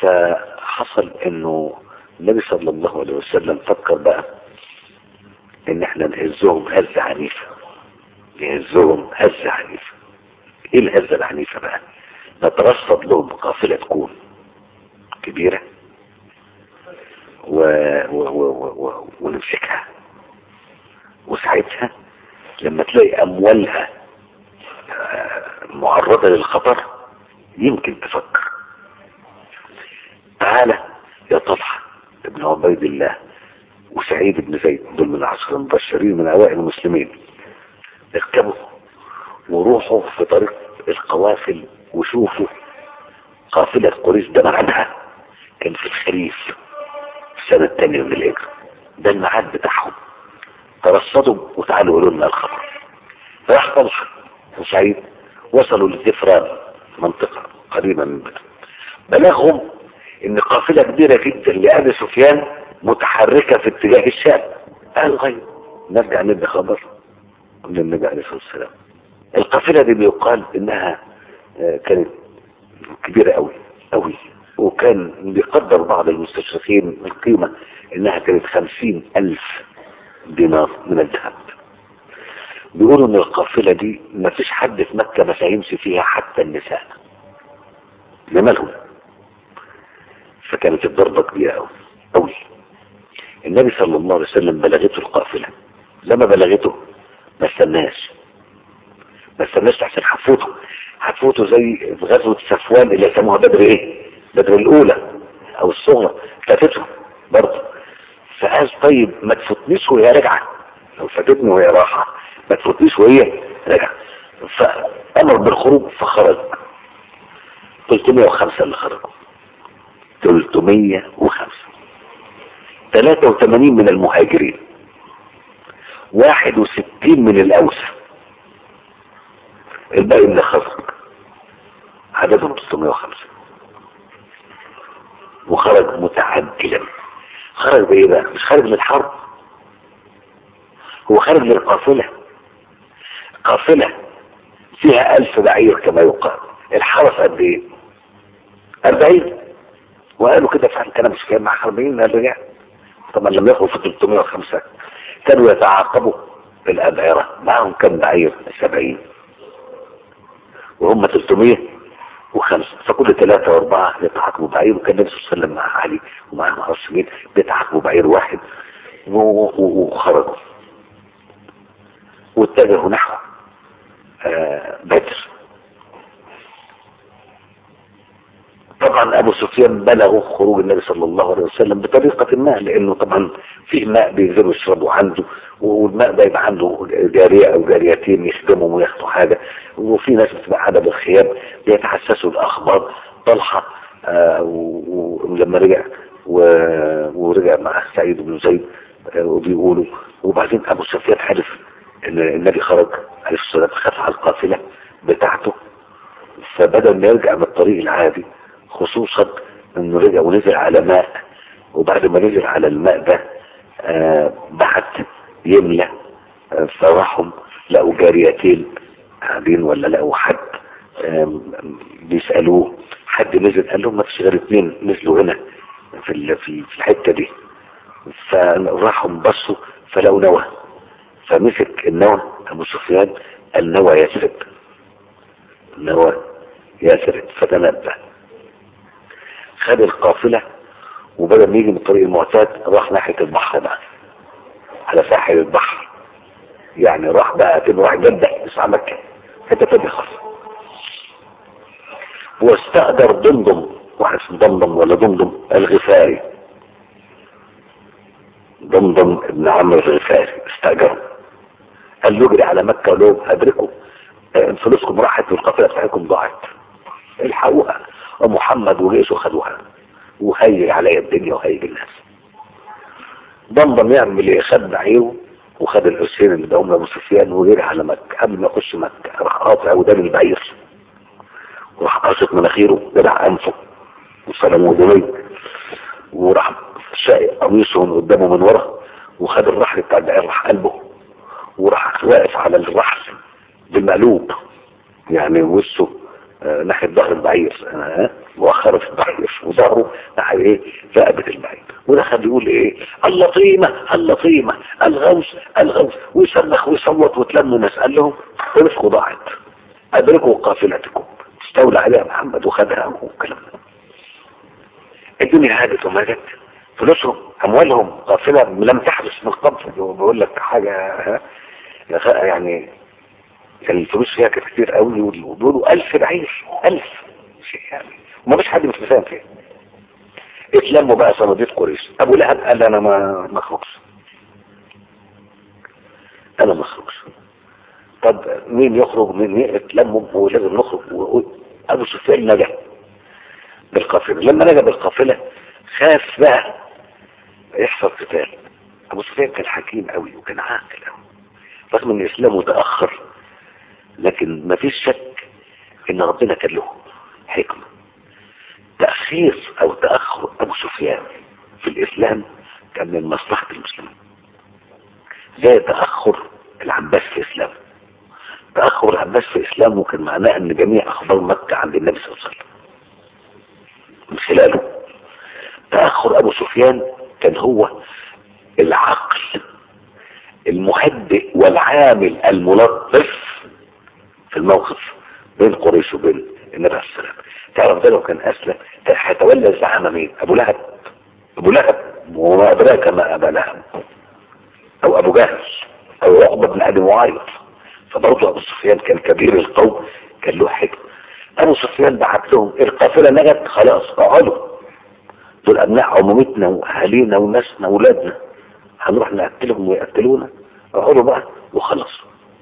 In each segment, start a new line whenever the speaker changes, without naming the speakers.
فحصل انه النبي صلى الله عليه وسلم فكر بقى ان احنا نهزهم هزة عنيفة نهزهم هزة عنيفة ايه الهزة العنيفة بقى نترصد لهم قافلة تكون كبيرة و... و... و... و... ونمسكها وساعتها لما تلاقي اموالها معرضة للخطر يمكن تفكر تعالى يا طلحة ابن عبيد الله وسعيد بن زيد دول من العشر المبشرين من اوائل المسلمين اركبوا وروحوا في طريق القوافل وشوفوا قافلة قريش ده ميعادها كان في الخريف السنة الثانية من الهجرة ده الميعاد بتاعهم ترصدوا وتعالوا قولوا لنا الخبر راح طلحة وسعيد وصلوا للزفران منطقة قريبة من بدر بلغهم ان قافلة كبيرة جدا لآل سفيان متحركة في اتجاه الشام قال غير نرجع ندي خبر للنبي عليه الصلاة والسلام القافلة دي بيقال انها كانت كبيرة قوي قوي وكان بيقدر بعض المستشرقين القيمة انها كانت خمسين الف دينار من الذهب بيقولوا ان القافلة دي ما فيش حد في مكة ما ساهمش فيها حتى النساء لمالهم فكانت الضربة كبيرة قوي قوي النبي صلى الله عليه وسلم بلغته القافلة لما بلغته ما استناش ما استناش عشان حفوته حفوته زي في غزوة صفوان اللي يسموها بدر ايه بدر الاولى او الصغرى فاتته برضه فقال طيب ما تفوتنيش وهي راجعه لو فاتتني وهي راحه ما تفوتنيش وهي راجعه فامر بالخروج فخرج 305 اللي خرجوا 305 83 من المهاجرين 61 من الاوسع الباقي اللي خرج عددهم 305 وخرج متعجلا خرج بايه بقى مش خارج للحرب هو خارج للقافلة قافلة فيها ألف بعير كما يقال الحرس قد ايه أربعين وقالوا كده فعلا كان مش كان مع حربين رجع طبعا لما يخرجوا في 305 كانوا يتعاقبوا بالأبعرة معهم كم بعير 70 وهم 300 وخمسة فكل ثلاثة واربعة يتعاقبوا بعير وكان النبي صلى الله عليه وسلم مع علي ومع معصمين بيتعاقبوا بعير واحد وخرجوا واتجهوا نحو آه بدر طبعا ابو سفيان بلغوا خروج النبي صلى الله عليه وسلم بطريقة ما لانه طبعا فيه ماء بينزلوا يشربوا عنده والماء ده يبقى عنده جارية او جاريتين يخدمهم وياخدوا حاجة وفي ناس بتبقى قاعدة بالخيام بيتحسسوا الاخبار طلحة آه ولما رجع ورجع مع سعيد بن زيد آه وبيقولوا وبعدين ابو سفيان حلف ان النبي خرج عليه الصلاة والسلام خاف على القافلة بتاعته فبدل ما يرجع من الطريق العادي خصوصا انه رجع ونزل على ماء وبعد ما نزل على الماء ده آه بعت يملى آه فراحهم لقوا جاريتين قاعدين ولا لقوا حد آه بيسألوه حد نزل قال لهم ما فيش غير اثنين نزلوا هنا في في الحتة دي فراحوا بصوا فلقوا نوى فمسك النوى ابو سفيان النوى يسرب النوى يسرب فتنبه خد القافلة وبدل ما يجي من الطريق المعتاد راح ناحية البحر بقى على ساحل البحر يعني راح بقى كده راح جدة يسعى مكة حتة تانية خالص واستأجر ضمضم واحد اسمه ضمضم ولا ضمضم الغفاري ضمضم ابن عمرو الغفاري استأجره قال له اجري على مكة ولو ادركوا فلوسكم راحت والقافلة بتاعتكم ضاعت الحقوها ومحمد وجيشه خدوها وهيج عليا الدنيا وهيج الناس ضمضم يعمل ايه خد بعيره وخد الحسين اللي بقوم ابو سفيان وجري على مكة قبل ما يخش مكة راح قاطع ودان البعير وراح قاصط مناخيره جدع انفه وسلمه دمي وراح شاق قميصه من قدامه من ورا وخد الرحل بتاع البعير راح قلبه وراح واقف على الرحل بالمقلوب يعني وشه آه، ناحية ظهر البعير آه، مؤخرة البعير وظهره ناحية ايه رقبة البعير ودخل يقول ايه اللطيمة اللطيمة الغوث الغوث ويصرخ ويصوت وتلموا ناس قال لهم رزقوا ضاعت ادركوا قافلتكم استولى عليها محمد وخدها والكلام ده الدنيا هادت وما جت فلوسهم اموالهم غافلة لم تحدث من قبل بقول لك حاجة ها، يعني كان الفلوس فيها كانت كتير قوي وبيقولوا ألف بعير ألف شيء يعني وما فيش حد مش مساهم فيها اتلموا بقى صناديق قريش ابو لهب قال انا ما ما اخرجش انا ما اخرجش طب مين يخرج مين ي- اتلموا ولازم نخرج و- ابو سفيان نجا بالقافله لما نجا بالقافله خاف بقى يحصل قتال ابو سفيان كان حكيم قوي وكان عاقل قوي رغم ان اسلامه تاخر لكن ما فيش شك ان ربنا كان له حكمه تأخير أو تأخر أبو سفيان في الإسلام كان من مصلحة المسلمين زي تأخر العباس في إسلامه تأخر العباس في إسلامه كان معناه أن جميع أخبار مكة عند النبي صلى الله عليه وسلم من خلاله تأخر أبو سفيان كان هو العقل المهدئ والعامل الملطف في الموقف بين قريش وبين النبي عليه السلام تعرف ده لو كان اسلم كان هيتولى الزعامه مين ابو لهب ابو لهب وما ادراك ما ابا لهب او ابو جهل او عقبه بن ابي معيط فبرضه ابو سفيان كان كبير القوم كان له حكم ابو سفيان بعت لهم القافله نجت خلاص اقعدوا دول ابناء عمومتنا واهالينا وناسنا واولادنا هنروح نقتلهم ويقتلونا اقعدوا بقى وخلاص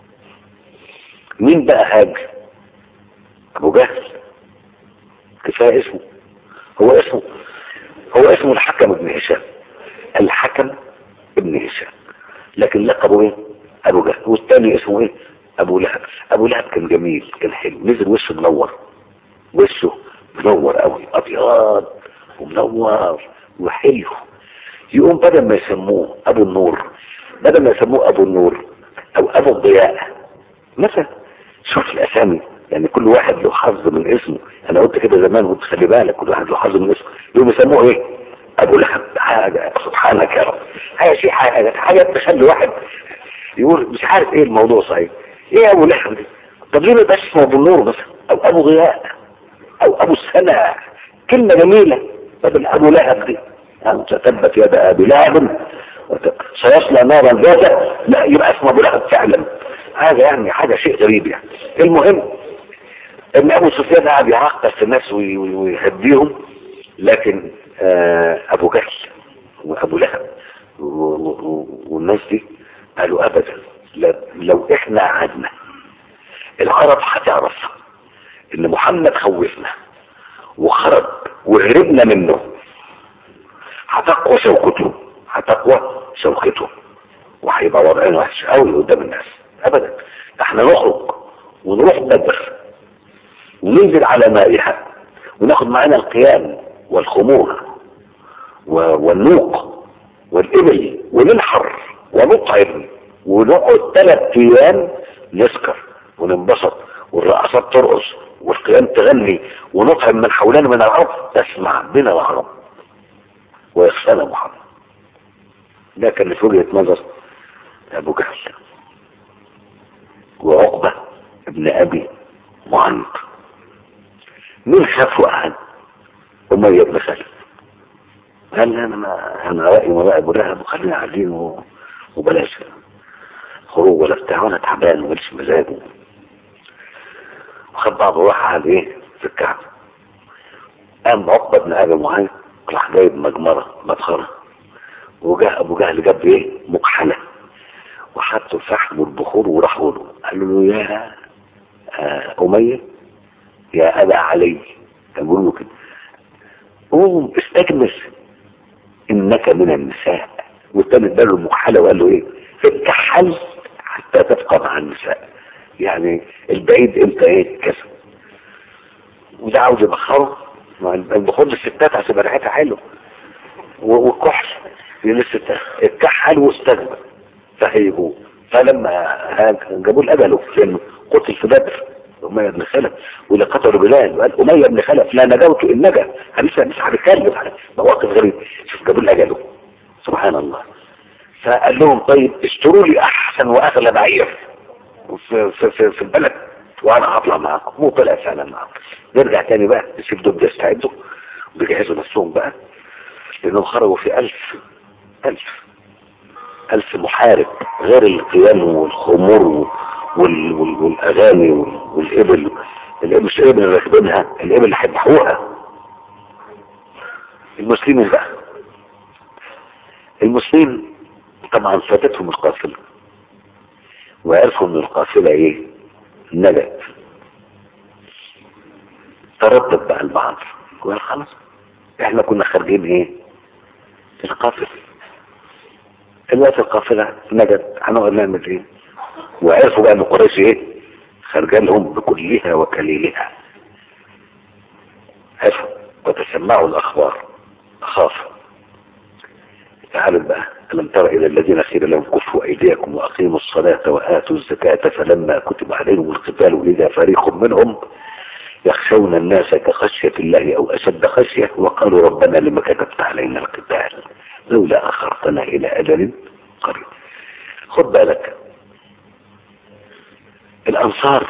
مين بقى هاج ابو جهل كفايه اسمه هو اسمه هو اسمه الحكم ابن هشام الحكم ابن هشام لكن لقبه ايه ابو جهل والتاني اسمه ايه ابو لهب ابو لهب كان جميل كان حلو نزل وشه منور وشه منور قوي ابيض ومنور وحلو يقوم بدل ما يسموه ابو النور بدل ما يسموه ابو النور او ابو الضياء مثلا شوف الاسامي يعني كل واحد له حظ من اسمه انا قلت كده زمان قلت خلي بالك كل واحد له حظ من اسمه يقوم يسموه ايه ابو لهب حاجه سبحانك يا رب حاجه شيء حاجه حاجه تخلي واحد يقول مش عارف ايه الموضوع صحيح ايه ابو لهب دي طب ليه ما يبقاش اسمه ابو النور مثلا او ابو ضياء او ابو السنة كلمه جميله بدل ابو لهب دي يعني تثبت يد ابي لهب وت- سيصلى نارا ذاته لا يبقى اسمه ابو لهب فعلا حاجه يعني حاجه شيء غريب يعني المهم ان ابو سفيان قاعد يعقل في الناس وي- وي- ويهديهم لكن آه ابو جهل وابو لهب و- و- و- والناس دي قالوا ابدا لا- لو احنا قعدنا العرب هتعرف ان محمد خوفنا وخرج وهربنا منه هتقوى شوكته هتقوى شوكته وهيبقى وضعنا وحش قوي قدام الناس ابدا ده احنا نخرج ونروح بدر وننزل على مائها وناخد معانا القيام والخمور و- والنوق والإبل وننحر ونطعم ونقعد ثلاث أيام نسكر وننبسط والرقصات ترقص والقيام تغني ونطعم من حولنا من العرب تسمع بنا العرب ويخشانا محمد ده كان في وجهة نظر أبو جهل وعقبة ابن أبي معيط مين خاف وقعد أمية بن خالد قال لي انا ما انا رأيي وراء ابو لهب وخلينا قاعدين و- وبلاش خروج ولا بتاع وانا تعبان وماليش مزاج وخد بعضه وراح قعد ايه في الكعبة قام عقبة بن ابي معيط راح جايب مجمرة مدخرة وجاء ابو جهل جاب ايه مكحلة وحط الفحم والبخور وراح له قال له يا آه، أمية يا أبا علي كان بيقول له كده قوم استجمس إنك من النساء والتاني اداله المكحلة وقال له إيه اتكحل حتى تبقى مع النساء يعني البعيد انت ايه كذا وده عاوز يبخره ما البخور للستات عشان يبقى ريحتها حلوه و- والكحل للستات اتكحل واستجمل فهيجوه فلما ها- جابوا له قتل في بدر أمية بن خلف واللي قتلوا بلال وقال أمية بن خلف لا نجوت إن نجا هنسى مش هنتكلم على مواقف غريبة شوف جابوا لي أجله سبحان الله فقال لهم طيب اشتروا لي أحسن وأغلى بعير في, في, في, في البلد وأنا هطلع معاكم مو طلع فعلا معاكم نرجع تاني بقى نسيب دول يستعدوا وبيجهزوا نفسهم بقى لأنهم خرجوا في ألف ألف ألف محارب غير القيام والخمور وال... وال... والأغاني وال... والإبل الإبل مش الإبل اللي راكبينها الإبل اللي هيذبحوها المسلمين بقى المسلمين طبعا فاتتهم القافلة وعرفوا ان القافلة ايه نجت تردد بقى البعض قال خلاص احنا كنا خارجين ايه القافلة الوقت القافلة نجت هنقعد نعمل ايه وعرفوا بقى ان قريش ايه خارجه لهم بكلها وكليلها عرفوا وتسمعوا الاخبار خافوا تعالوا بقى ألم تر إلى الذين قيل لهم كفوا أيديكم وأقيموا الصلاة وآتوا الزكاة فلما كتب عليهم القتال إذا فريق منهم يخشون الناس كخشية الله أو أشد خشية وقالوا ربنا لما كتبت علينا القتال لولا أخرتنا إلى أجل قريب خد بالك الأنصار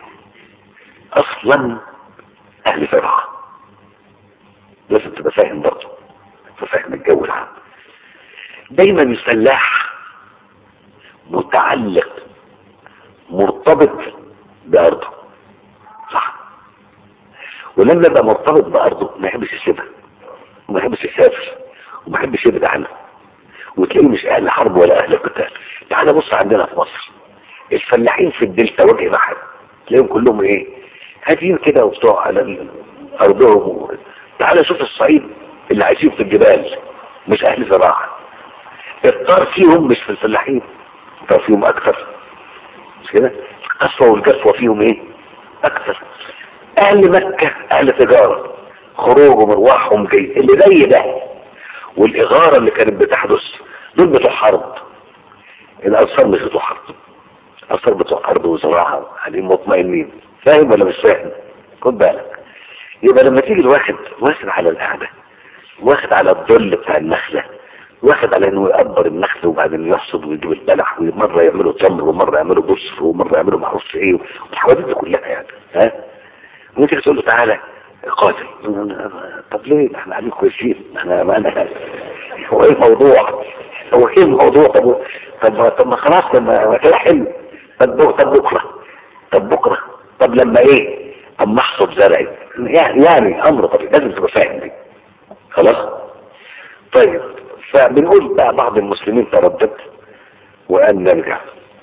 أصلا أهل فرقة لازم تبقى فاهم برضه فاهم الجو العام دايما الفلاح متعلق مرتبط بأرضه صح ولما يبقى مرتبط بأرضه ما يحبش يسيبها وما يحبش يسافر وما يحبش يبعد عنها وتلاقيه مش أهل حرب ولا أهل قتال تعال بص عندنا في مصر الفلاحين في الدلتا وجه بحر تلاقيهم كلهم ايه هادين كده وبتوع على أرضهم تعال شوف الصعيد اللي عايشين في الجبال مش أهل زراعة الطار فيهم مش في الفلاحين الطار فيهم اكثر مش كده القسوة والجفوة فيهم ايه اكثر اهل مكة اهل تجارة خروج ومروحهم جاي اللي زي ده والاغارة اللي كانت بتحدث دول بتوع حرب الانصار مش بتوع حرب الانصار بتوع حرب وزراعة قاعدين مطمئنين فاهم ولا مش فاهم خد بالك يبقى لما تيجي الواحد واخد على القعدة واخد على الظل بتاع النخلة واخد على انه يقبر النخل وبعدين يحصد ويجيب البلح ومرة يعملوا تمر ومرة يعملوا بصر ومرة يعملوا معرفش ايه والحوادث دي كلها يعني ها وانت تقول له تعالى قاتل طب ليه احنا قاعدين كويسين احنا ما انا هو ايه الموضوع هو ايه الموضوع طب طب طب ما خلاص طب ما كده حلو طب طب بكره طب بكره طب لما ايه اما احصد زرعي يعني يعني امر طبيعي لازم تبقى فاهم دي خلاص طيب فبنقول بقى بعض المسلمين تردد وأن نرجع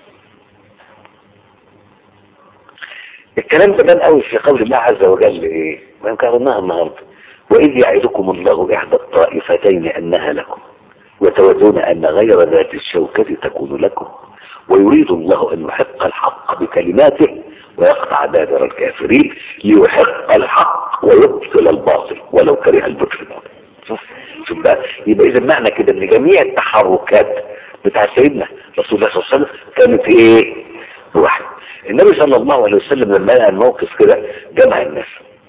الكلام ده بان قوي في قول الله عز وجل ايه ما قررناها النهارده واذ يعدكم الله احدى الطائفتين انها لكم وتودون ان غير ذات الشوكة تكون لكم ويريد الله ان يحق الحق بكلماته ويقطع دابر الكافرين ليحق الحق ويبطل الباطل ولو كره المجرمون شوف شوف بقى يبقى اذا معنى كده ان جميع التحركات بتاع سيدنا رسول الله صلى الله عليه وسلم كانت ايه واحد النبي صلى الله عليه وسلم لما لقى الموقف كده جمع الناس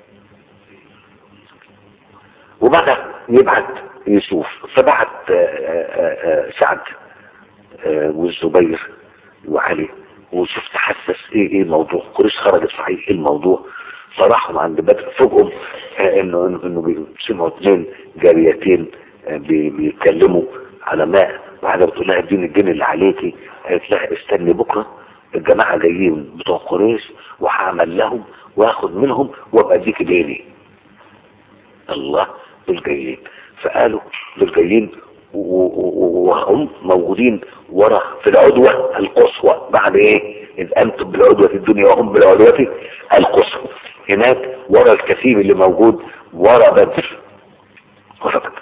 وبعد يبعت يشوف فبعت سعد والزبير وعلي وشوف تحسس ايه ايه الموضوع قريش خرجت صحيح ايه الموضوع فراحوا عند بدر فوجئوا انه انه سمعوا اثنين جاريتين بيتكلموا على ماء واحده بتقول لها اديني الجن اللي عليكي قالت لها استني بكره الجماعه جايين بتوع قريش وهعمل لهم واخد منهم وابقى اديك ديني الله دول جايين فقالوا دول جايين وهم موجودين ورا في العدوة القصوى بعد ايه اذ انتم بالعدوة في الدنيا وهم بالعدوة القصوى هناك ورا الكثير اللي موجود ورا بدر ورا بدر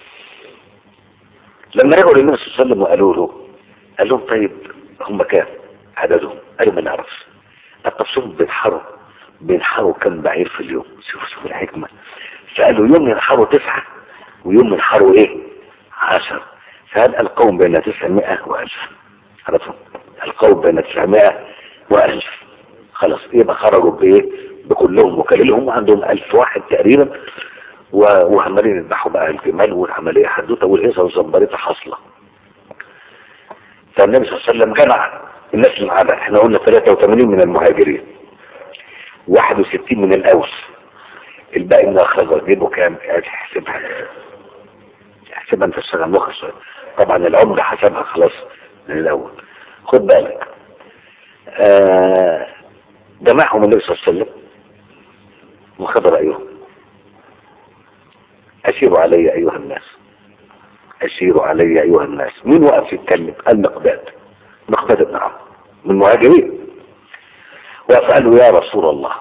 لما رجعوا للنبي صلى الله عليه وسلم وقالوا له قال لهم طيب هم كام عددهم قالوا ما نعرفش التفصيل بينحروا بينحروا كم بعير في اليوم شوفوا شوفوا الحكمة فقالوا يوم ينحروا تسعة ويوم ينحروا ايه عشر فهل القوم بين تسعمائة وألف عرفتم القوم بين تسعمائة وألف خلاص يبقى خرجوا بايه بكلهم وكلهم وعندهم ألف واحد تقريبا و- وعمالين يذبحوا بقى الجمال والعملية حدوته والهيصة والزنبريطة حاصلة فالنبي صلى الله عليه وسلم جمع الناس اللي معانا احنا قلنا 83 من المهاجرين 61 من الأوس الباقي من الخزر جيبوا كام احسبها احسبها انت اشتغل مخ شوية طبعا العمر حسبها خلاص من الأول خد بالك آه جمعهم النبي صلى الله عليه وسلم وخد رأيهم أشيروا علي أيها الناس أشيروا علي أيها الناس مين وقف يتكلم المقداد مقداد بن عمرو من المهاجرين وقالوا يا رسول الله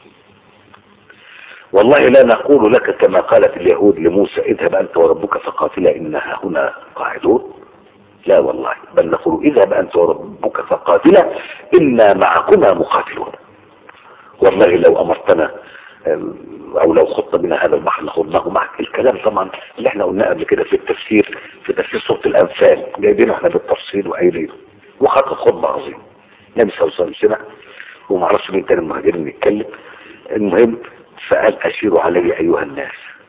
والله لا نقول لك كما قالت اليهود لموسى اذهب أنت وربك فقاتلا إنها هنا قاعدون لا والله بل نقول اذهب أنت وربك فقاتلا إنا معكما مقاتلون والله لو أمرتنا او لو خط بنا هذا البحر لخضناه معك الكلام طبعا اللي احنا قلناه قبل كده في التفسير في تفسير سوره الانفال جايبينه احنا بالتفصيل وقايلينه وخط خطبه عظيمه النبي صلى الله عليه وسلم سمع وما اعرفش مين تاني المهاجرين يتكلم المهم فقال اشيروا علي ايها الناس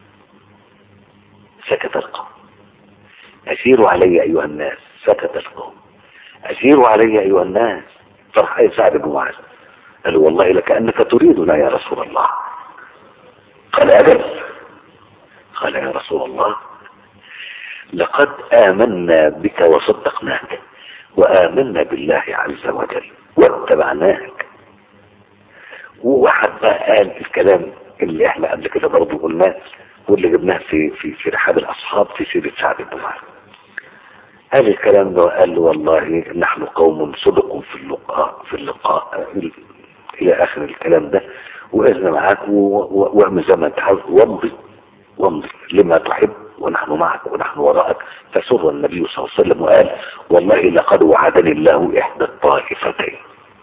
سكت القوم اشيروا علي ايها الناس سكت القوم اشيروا علي ايها الناس فرح اي سعد بن معاذ قال والله لكأنك تريدنا يا رسول الله قال أجل قال يا رسول الله لقد آمنا بك وصدقناك وآمنا بالله عز وجل واتبعناك وواحد بقى قال الكلام اللي احنا قبل كده برضه قلناه واللي جبناه في في في رحاب الاصحاب في سيره سعد بن معاذ قال الكلام ده وقال له والله نحن قوم صدق في اللقاء في اللقاء الى اخر الكلام ده واذن معاك واعمل زي ما انت عاوز وامضي وامضي لما تحب ونحن معك ونحن وراءك فسر النبي صلى الله عليه وسلم وقال والله لقد وعدني الله احدى الطائفتين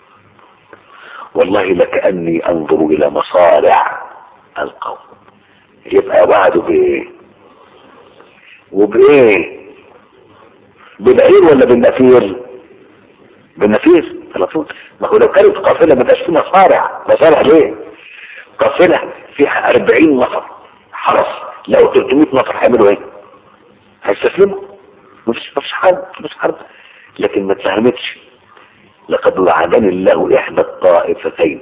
والله لكأني انظر الى مصارع القوم يبقى وعده بايه وبايه بالعير ولا بالنفير بالنفير على طول ما هو لو كانت قافلة ما فيهاش في مصارع مصارع ليه قافلة فيها 40 نفر حرس لو 300 نفر هيعملوا ايه هيستسلموا مفيش مفيش حرب مفيش حرب لكن ما اتفهمتش لقد وعدني الله احدى الطائفتين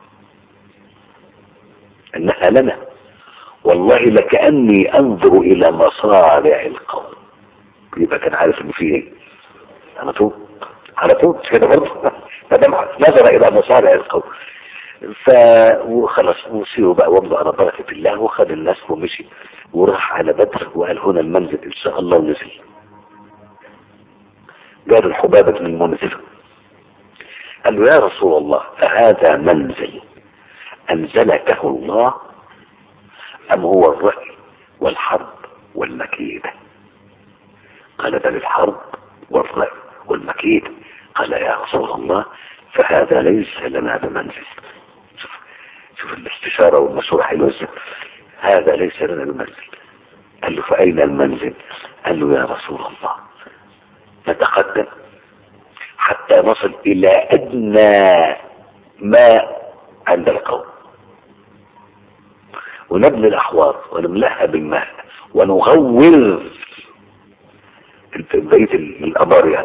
انها لنا والله لكأني انظر الى مصارع القوم يبقى كان عارف ان في ايه على طول على طول كده برضه فدام نظر الى مصارع القوم ف وخلاص وسيروا بقى وامضوا على بركة الله وخد الناس ومشي وراح على بدر وقال هنا المنزل ان شاء الله ونزل جاب الحبابة من المنزل قال له يا رسول الله أهذا منزل أنزلته الله أم هو الرأي والحرب والمكيدة قال بل الحرب والرأي والمكيدة قال يا رسول الله فهذا ليس لنا بمنزل شوف, شوف الاستشارة والمشورة حلوة ازاي هذا ليس لنا بمنزل قال له فأين المنزل قال له يا رسول الله نتقدم حتى نصل إلى أدنى ماء عند القوم ونبني الأحواض ونملأها بالماء ونغور بقية الأبار يعني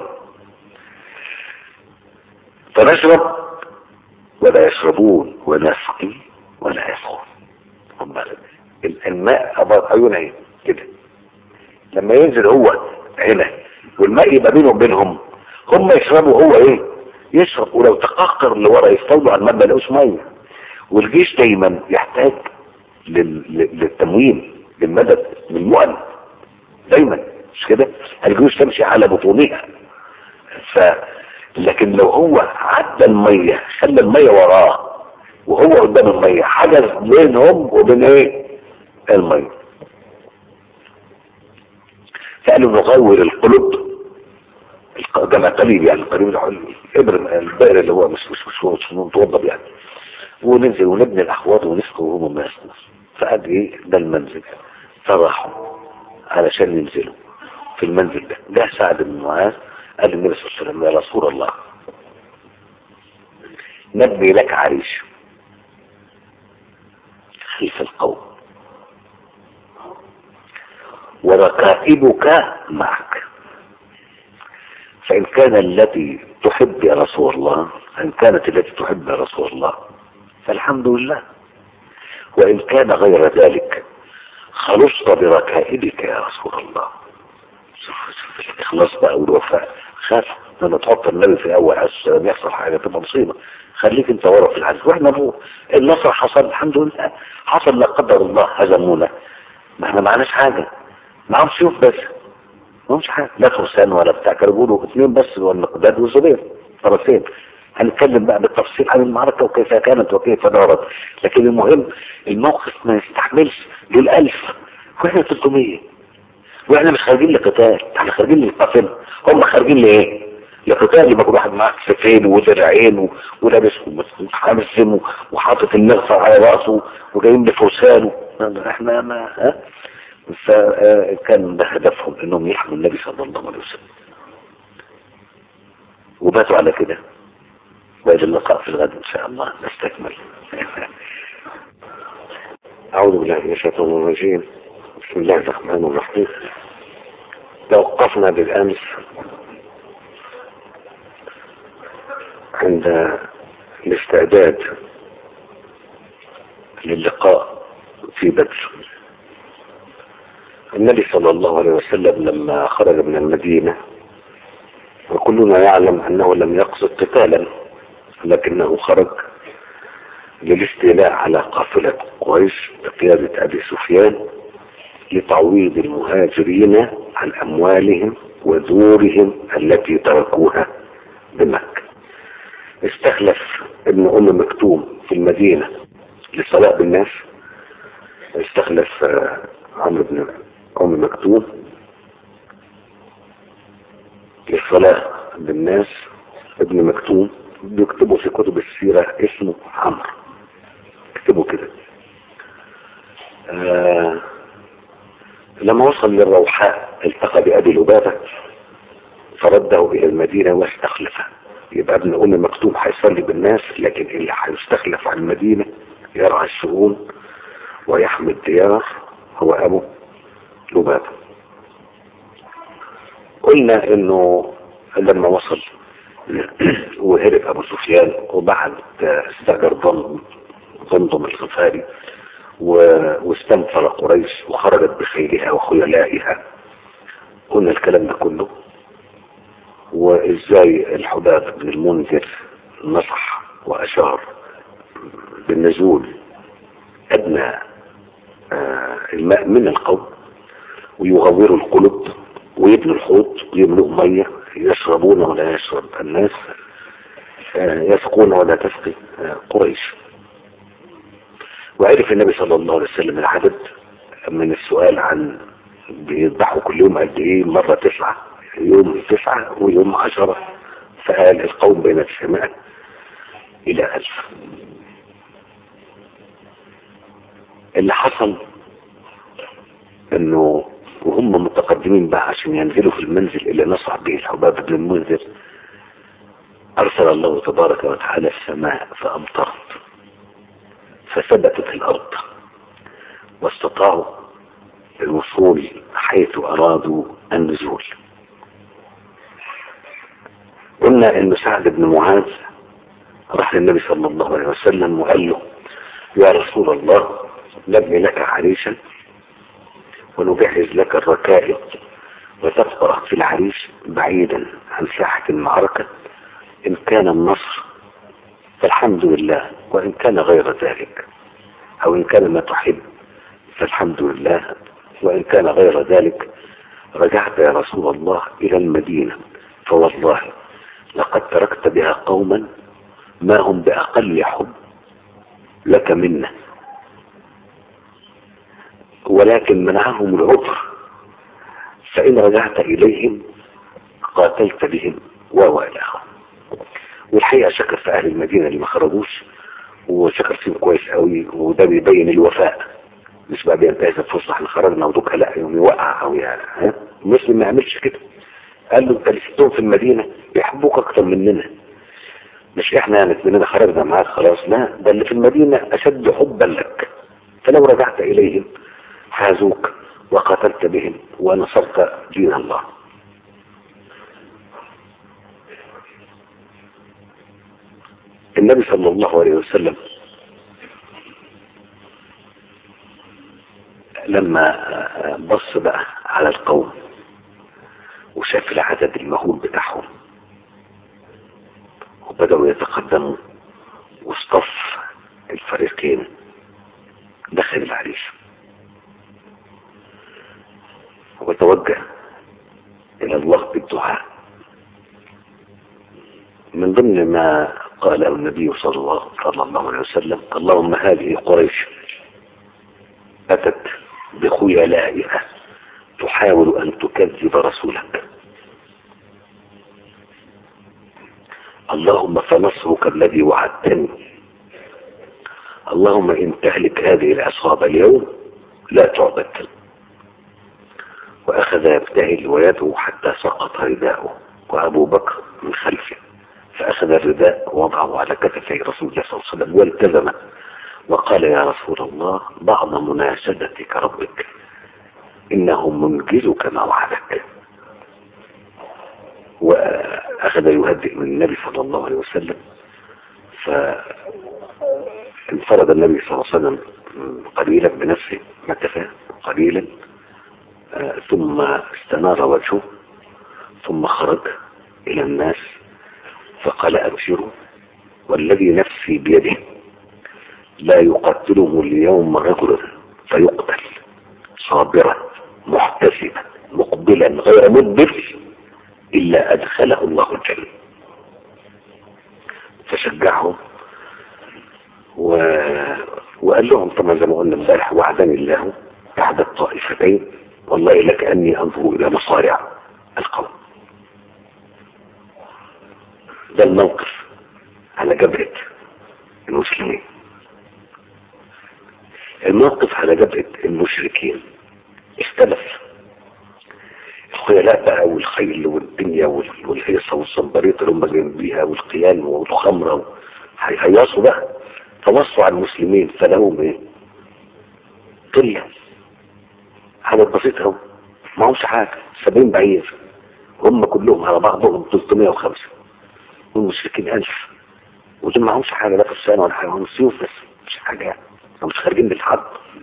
فنشرب ولا يشربون ونسقي ولا يسقون هم الماء أبار عيونها ايه كده لما ينزل هو هنا والماء يبقى بينه وبينهم هم يشربوا هو ايه يشرب ولو تقهقر لورا يستولوا على الماء ملقوش ميه والجيش دايما يحتاج لل... للتموين للمدد للمؤن دايما مش كده الجيوش تمشي على بطونها ف لكن لو هو عدى المية خلى المية وراه وهو قدام المية حجز بينهم وبين ايه المية فقالوا نغور القلوب جمع قليل يعني قريب الابر الدائرة اللي هو مش مش مش, مش متوضب يعني وننزل ونبني الاحواض ونسقي وهم ما يسقوا فقال ايه ده المنزل فراحوا علشان ينزلوا في المنزل ده ده سعد بن معاذ قال للنبي صلى الله عليه وسلم يا رسول الله نبني لك عريش خلف القوم وركائبك معك فإن كان الذي تحب يا رسول الله إن كانت التي تحب يا رسول الله فالحمد لله وإن كان غير ذلك خلصت بركائبك يا رسول الله شوف شوف الإخلاص بقى والوفاء خاف لما تحط النبي في أول عز يحصل حاجة تبقى مصيبة خليك انت ورا في العز واحنا فوق النصر حصل الحمد لله حصل لا قدر الله هزمونا ما احنا معناش حاجة معهم سيوف بس ما مش حاجة لا فرسان ولا بتاع كانوا بيقولوا اثنين بس والمقداد والزبير طرفين هنتكلم بقى بالتفصيل عن المعركة وكيف كانت وكيف دارت لكن المهم الموقف ما يستحملش دول ألف واحنا 300 واحنا مش خارجين لقتال احنا خارجين للقتل هم خارجين لايه؟ لقتال يبقى كل واحد معاه سيفين ودرعين و- ولابس وحامسم وحاطط المغفر على راسه وجايين بفرسان احنا ما ها فكان ده هدفهم انهم يحموا النبي صلى الله عليه وسلم وباتوا على كده وإلى اللقاء في الغد إن شاء الله نستكمل أعوذ بالله من الشيطان الرجيم بسم الله الرحمن الرحيم توقفنا بالأمس عند الاستعداد للقاء في بدر النبي صلى الله عليه وسلم لما خرج من المدينة وكلنا يعلم أنه لم يقصد قتالا لكنه خرج للاستيلاء على قافلة قريش بقيادة أبي سفيان لتعويض المهاجرين عن أموالهم ودورهم التي تركوها بمكة استخلف ابن أم مكتوم في المدينة للصلاة بالناس استخلف آه، عمرو بن أم مكتوم للصلاة بالناس ابن مكتوم بيكتبوا في كتب السيرة اسمه عمرو اكتبوا كده آه لما وصل للروحاء التقى بأبي لبابة فرده إلى المدينة واستخلفه يبقى ابن أم مكتوم هيصلي بالناس لكن اللي هيستخلف عن المدينة يرعى الشؤون ويحمي الديار هو أبو لبابة قلنا انه لما وصل وهرب ابو سفيان وبعد استجر ضم ضمضم الغفاري و- واستنفر قريش وخرجت بخيلها وخيلائها قلنا الكلام ده كله وازاي الحباب بن المنذر نصح واشار بالنزول ادنى آه، الماء من القوم ويغوروا القلوب ويبنوا الحوض ويملؤوا ميه يشربون ولا يشرب الناس آه، يسقون ولا تسقي آه، قريش وعرف النبي صلى الله عليه وسلم العدد من السؤال عن بيذبحوا كل يوم قد ايه مرة تسعة يوم تسعة ويوم عشرة فقال القوم بين السماء إلى ألف اللي حصل انه وهم متقدمين بقى عشان ينزلوا في المنزل اللي نصح به الحباب بن المنذر ارسل الله تبارك وتعالى السماء فامطرت فثبتت الارض واستطاعوا الوصول حيث ارادوا النزول قلنا ان سعد بن معاذ راح للنبي صلى الله عليه وسلم وقال له يا رسول الله نبني لك عريشا ونجهز لك الركائب وتبقى في العريش بعيدا عن ساحة المعركة إن كان النصر فالحمد لله وإن كان غير ذلك أو إن كان ما تحب فالحمد لله وإن كان غير ذلك رجعت يا رسول الله إلى المدينة فوالله لقد تركت بها قوما ما هم بأقل حب لك منا ولكن منعهم العذر فإن رجعت إليهم قاتلت بهم ووالاهم والحقيقة شكر في أهل المدينة اللي ما خرجوش وشكر فيهم كويس قوي وده بيبين الوفاء مش بقى بينتهز الفرصة احنا خرجنا ودوك لا يوم يوقع او يعني ها مسلم ما يعملش كده قال له انت اللي سبتهم في المدينة بيحبوك اكتر مننا مش احنا يعني مننا خرجنا معاك خلاص لا ده اللي في المدينة اشد حبا لك فلو رجعت اليهم حازوك وقتلت بهم ونصرت دين الله النبي صلى الله عليه وسلم لما بص بقى على القوم وشاف العدد المهول بتاعهم وبدأوا يتقدموا واصطف الفريقين دخل العريس وتوجه إلى الله بالدعاء من ضمن ما قاله النبي صلى الله, صلى الله عليه وسلم اللهم هذه قريش أتت بخيلائها تحاول أن تكذب رسولك اللهم فنصرك الذي وعدتني اللهم إن تهلك هذه العصابة اليوم لا تعبد وأخذ يبتهل ويده حتى سقط رداءه وأبو بكر من خلفه فأخذ الرداء ووضعه على كتفي رسول الله صلى الله عليه وسلم والتزمه وقال يا رسول الله بعض مناشدتك ربك إنه منجزك ما وعدك وأخذ يهدئ من النبي صلى الله عليه وسلم فانفرد النبي صلى الله عليه وسلم قليلا بنفسه مكث قليلا ثم استنار وجهه ثم خرج إلى الناس فقال أبشروا والذي نفسي بيده لا يقتله اليوم رجل فيقتل صابرا محتسبا مقبلا غير مدبر إلا أدخله الله الجنة فشجعهم و... وقال لهم طبعا زي ما قلنا امبارح وعدني الله احدى الطائفتين والله لكأني انظر الى مصارع القوم ده الموقف على جبهة المسلمين الموقف على جبهة المشركين اختلف الخيلاء بقى والخيل والدنيا والهيصة والصنبريط اللي هم جايين بيها والقيام والخمرة هيهيصوا بقى فوصوا على المسلمين فلهم ايه قلة حاجة بسيطة اهو ما همش حاجة 70 بعير هم كلهم على بعضهم 305 والمشركين 1000 ودول ما همش حاجة لا في السنة ولا حاجة هم سيوف بس مش حاجة هم مش خارجين بالحرب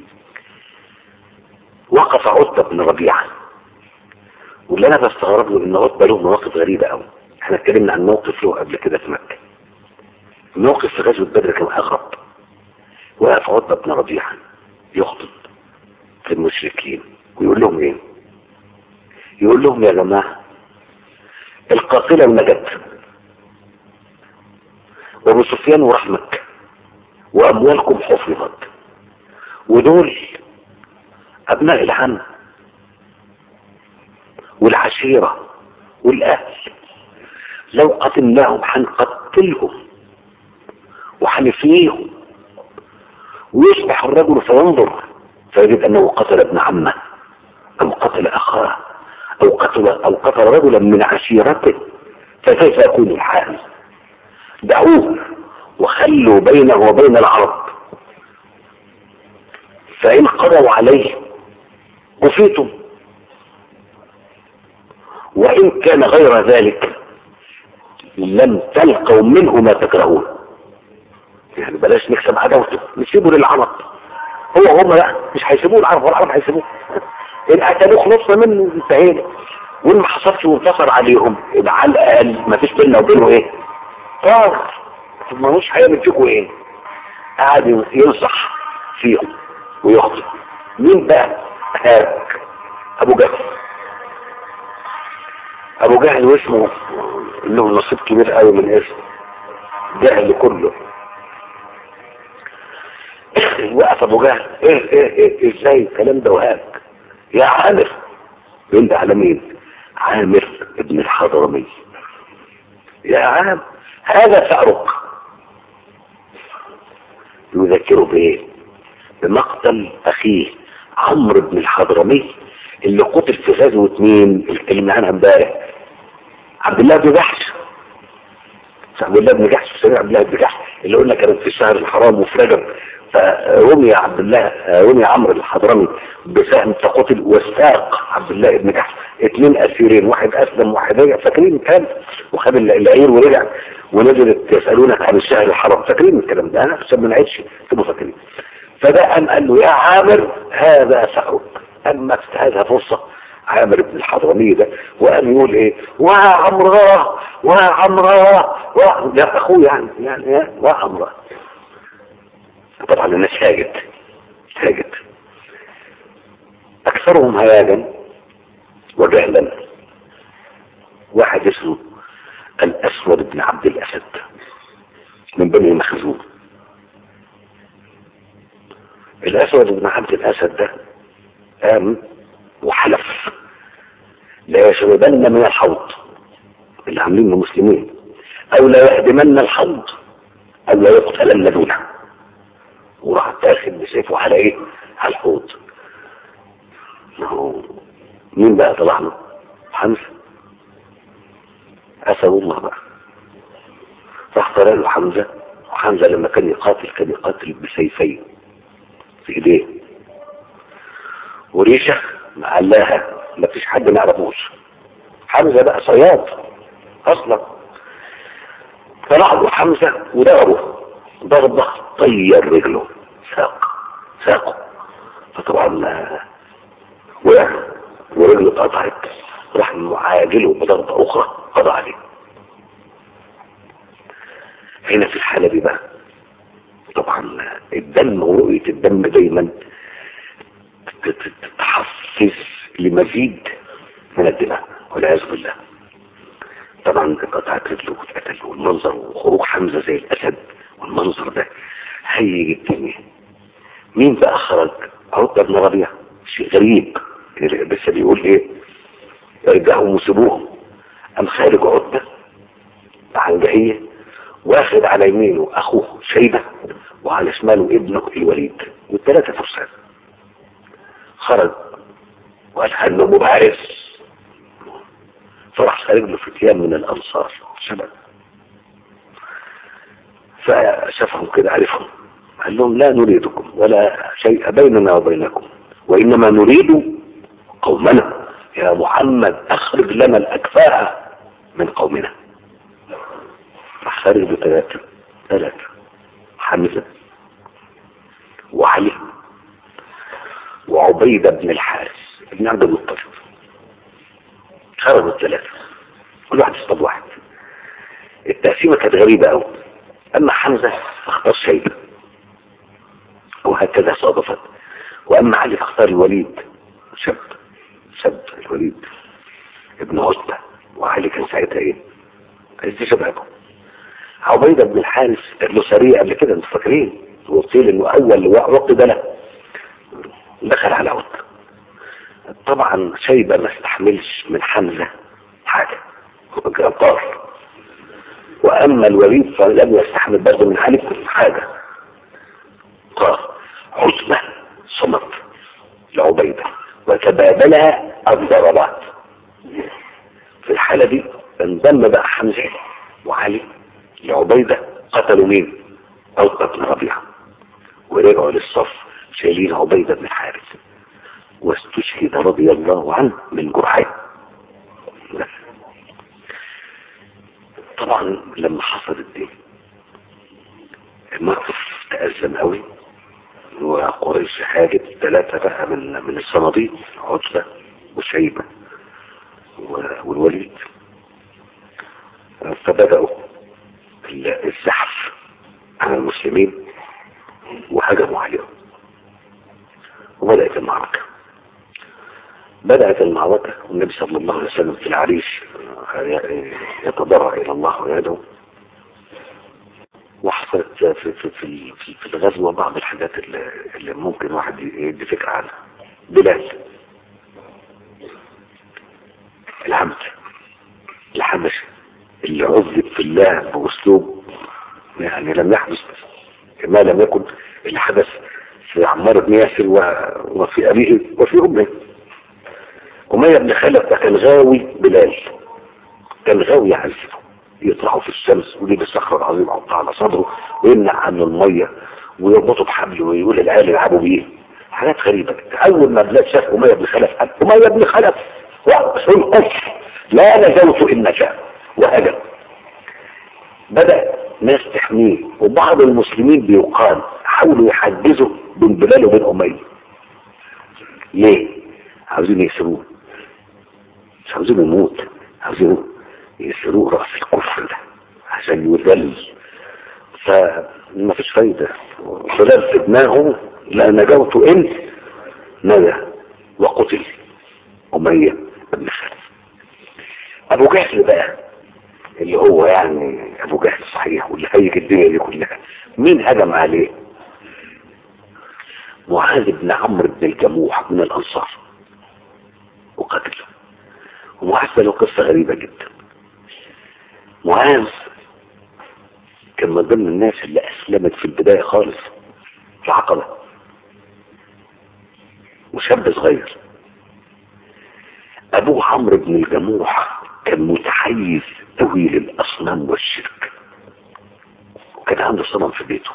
وقف عتبة بن ربيعة واللي انا بستغرب له ان عتبة له مواقف غريبة قوي احنا اتكلمنا عن موقف له قبل كده في مكة موقف في غزوة بدر كان اغرب وقف عتبة بن ربيعة يخطب في المشركين ويقول لهم ايه يقول لهم يا جماعة القافلة النجت وابو سفيان وراح مكة واموالكم حفظت ودول ابناء العم والعشيرة والاهل لو قتلناهم هنقتلهم وحنفنيهم ويصبح الرجل فينظر فيجد انه قتل ابن عمه او قتل اخاه او قتل او قتل رجلا من عشيرته فكيف يكون الحال دعوه وخلوا بينه وبين العرب فان قضوا عليه كفيتم وان كان غير ذلك لم تلقوا منه ما تكرهون يعني بلاش نكسب عداوته نسيبه للعرب هو هم لا مش هيسيبوه العرب والعرب هيسيبوه ان قتلوه خلصنا منه انتهينا وان ما حصلش وانتصر عليهم يبقى على الاقل ما فيش بيننا وبينه ايه طار ما مش هيعمل فيكم ايه قاعد ينصح فيهم ويخطب مين بقى هاك ابو جهل ابو جهل واسمه له نصيب كبير قوي من اسمه جهل كله وقف ابو جهل ايه ايه ايه ازاي الكلام ده وهاك يا عامر يقول ده على مين عامر ابن الحضرمي يا عام هذا فاروق يذكره بايه بمقتل اخيه عمرو بن الحضرمي اللي قتل في غزوة مين اللي اتكلمنا عنها امبارح عبد الله بن جحش عبد الله بن جحش وسميع عبد الله بن جحش اللي قلنا كانت في الشهر الحرام وفي رجب فرمي عبد الله رمي عمرو الحضرمي بسهم فقتل واستاق عبد الله بن جحش اثنين اسيرين واحد اسلم واحد رجع فاكرين كان وخد العير ورجع ونزلت يسالونك عن الشهر الحرام فاكرين الكلام ده انا عشان ما نعيدش تبقوا فاكرين فده قام قال له يا عامر هذا سحرك اما هذا فرصه عامر بن الحضرمي ده وقام يقول ايه وعمراء وعمراء و... يا اخوه يعني يعني وعمراء طبعا الناس هاجت هاجت اكثرهم هياجا وجهلا واحد اسمه الاسود بن عبد الاسد من بني مخزوم الاسود بن عبد الاسد ده قام وحلف لا يشربن من الحوض اللي عاملينه المسلمين او لا يهدمن الحوض او لا يقتلن دونه وراح تاخد بسيفه على ايه على الحوض مين بقى طلع له حمزه اسد الله بقى راح طلع له حمزه وحمزه لما كان يقاتل كان يقاتل بسيفين في ايديه وريشه معلاها ما فيش حد ما يعرفوش حمزه بقى صياد اصلا طلع له حمزه وضربه ضربه طير رجله ساق ساقه فطبعا وقع ورجله اتقطعت راح معاجله بضربه اخرى قضى عليه هنا في الحاله دي بقى طبعا الدم ورؤيه الدم دايما تحفز لمزيد من الدماء والعياذ بالله طبعا قطعت رجله واتقتل والمنظر وخروج حمزه زي الاسد والمنظر ده هيج الدنيا مين بقى خرج عقبه بن ربيعه شيء غريب بس بيقول ايه ارجعوا وسيبوهم ام خارج عقبه عن جهيه واخد على يمينه اخوه شيبه وعلى شماله ابنه الوليد والثلاثه فرسان خرج وقال انه مبارز فراح خارج له فتيان من الانصار شباب فشافهم كده عرفهم قال لهم لا نريدكم ولا شيء بيننا وبينكم وانما نريد قومنا يا محمد اخرج لنا الاكفاء من قومنا راح خارج له ثلاثه ثلاثه حمزه وعلي وعبيدة بن الحارس ابن عبد المطلب خرجوا الثلاثة كل واحد اصطاد واحد التقسيمة كانت غريبة قوي اما حمزة فاختار شيبة وهكذا صادفت واما علي فاختار الوليد شاب شاب الوليد ابن عتبة وعلي كان ساعتها ايه عايز شبابه عبيدة بن الحارس له سريع قبل كده انتوا فاكرين وقيل انه اول وقت ده له دخل على عود طبعا شيبة ما استحملش من حمزة حاجة كان طار واما الوليد فلم يستحمل برضه من علي حاجة طار عتبة صمت لعبيدة وتبادلها الضربات في الحالة دي انضم بقى حمزة وعلي لعبيدة قتلوا مين؟ او قتل ربيعة ورجعوا للصف شايلين عبيدة بن الحارث واستشهد رضي الله عنه من جرحه طبعا لما حصلت دي الموقف تأزم قوي وقريش حاجت ثلاثة بقى من من الصناديق عتبة وشيبة والوليد فبدأوا الزحف على المسلمين وهجموا عليهم وبدأت المعركة بدأت المعركة والنبي صلى الله عليه وسلم في العريش يتضرع إلى الله ويدعو وحصلت في, في, في, في, في الغزوة بعض الحاجات اللي, اللي ممكن واحد يدي فكرة عنها بلال العبد الحبشي اللي عذب في الله بأسلوب يعني لم يحدث ما لم يكن اللي حدث في عمار بن ياسر وفي أبيه وفي أمه أمية بن خلف ده كان غاوي بلال كان غاوي يعذبه يطرحه في الشمس ويجيب الصخرة العظيمة يحطها على صدره ويمنع عنه المية ويربطه بحبل ويقول العيال يلعبوا بيه حاجات غريبة أول ما بلاد شاف أمية بن خلف قال أمية بن خلف وأقسم قف لا نجوت إنك وهجم بدأ ناس تحميه وبعض المسلمين بيقال حاولوا يحجزوا بين بلال وبين أمية ليه؟ عاوزين يسروه مش عاوزين يموت عاوزين يسروه رأس الكفر ده عشان يذل فما فيش فايدة بلال في دماغه لا نجوت انت نجا وقتل أمية بن خلف أبو جهل بقى اللي هو يعني أبو جهل صحيح واللي هيج الدنيا دي كلها مين هجم عليه معاذ بن عمرو بن الجموح من الأنصار وقتله ومعاذ له قصة غريبة جدا معاذ كان من ضمن الناس اللي أسلمت في البداية خالص في عقبة وشاب صغير أبوه عمرو بن الجموح كان متحيز قوي للأصنام والشرك وكان عنده صنم في بيته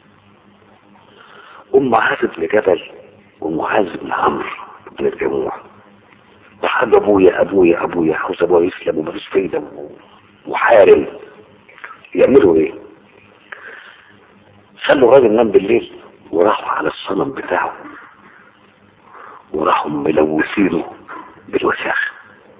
أم معاذ بن جبل ومعاذ بن عمرو بن الجموح راح قال ابويا ابويا ابويا عاوز ابويا يسلم ومفيش فايده وحارم يعملوا ايه؟ خلوا الراجل نام بالليل وراحوا على الصنم بتاعه وراحوا ملوثينه بالوساخ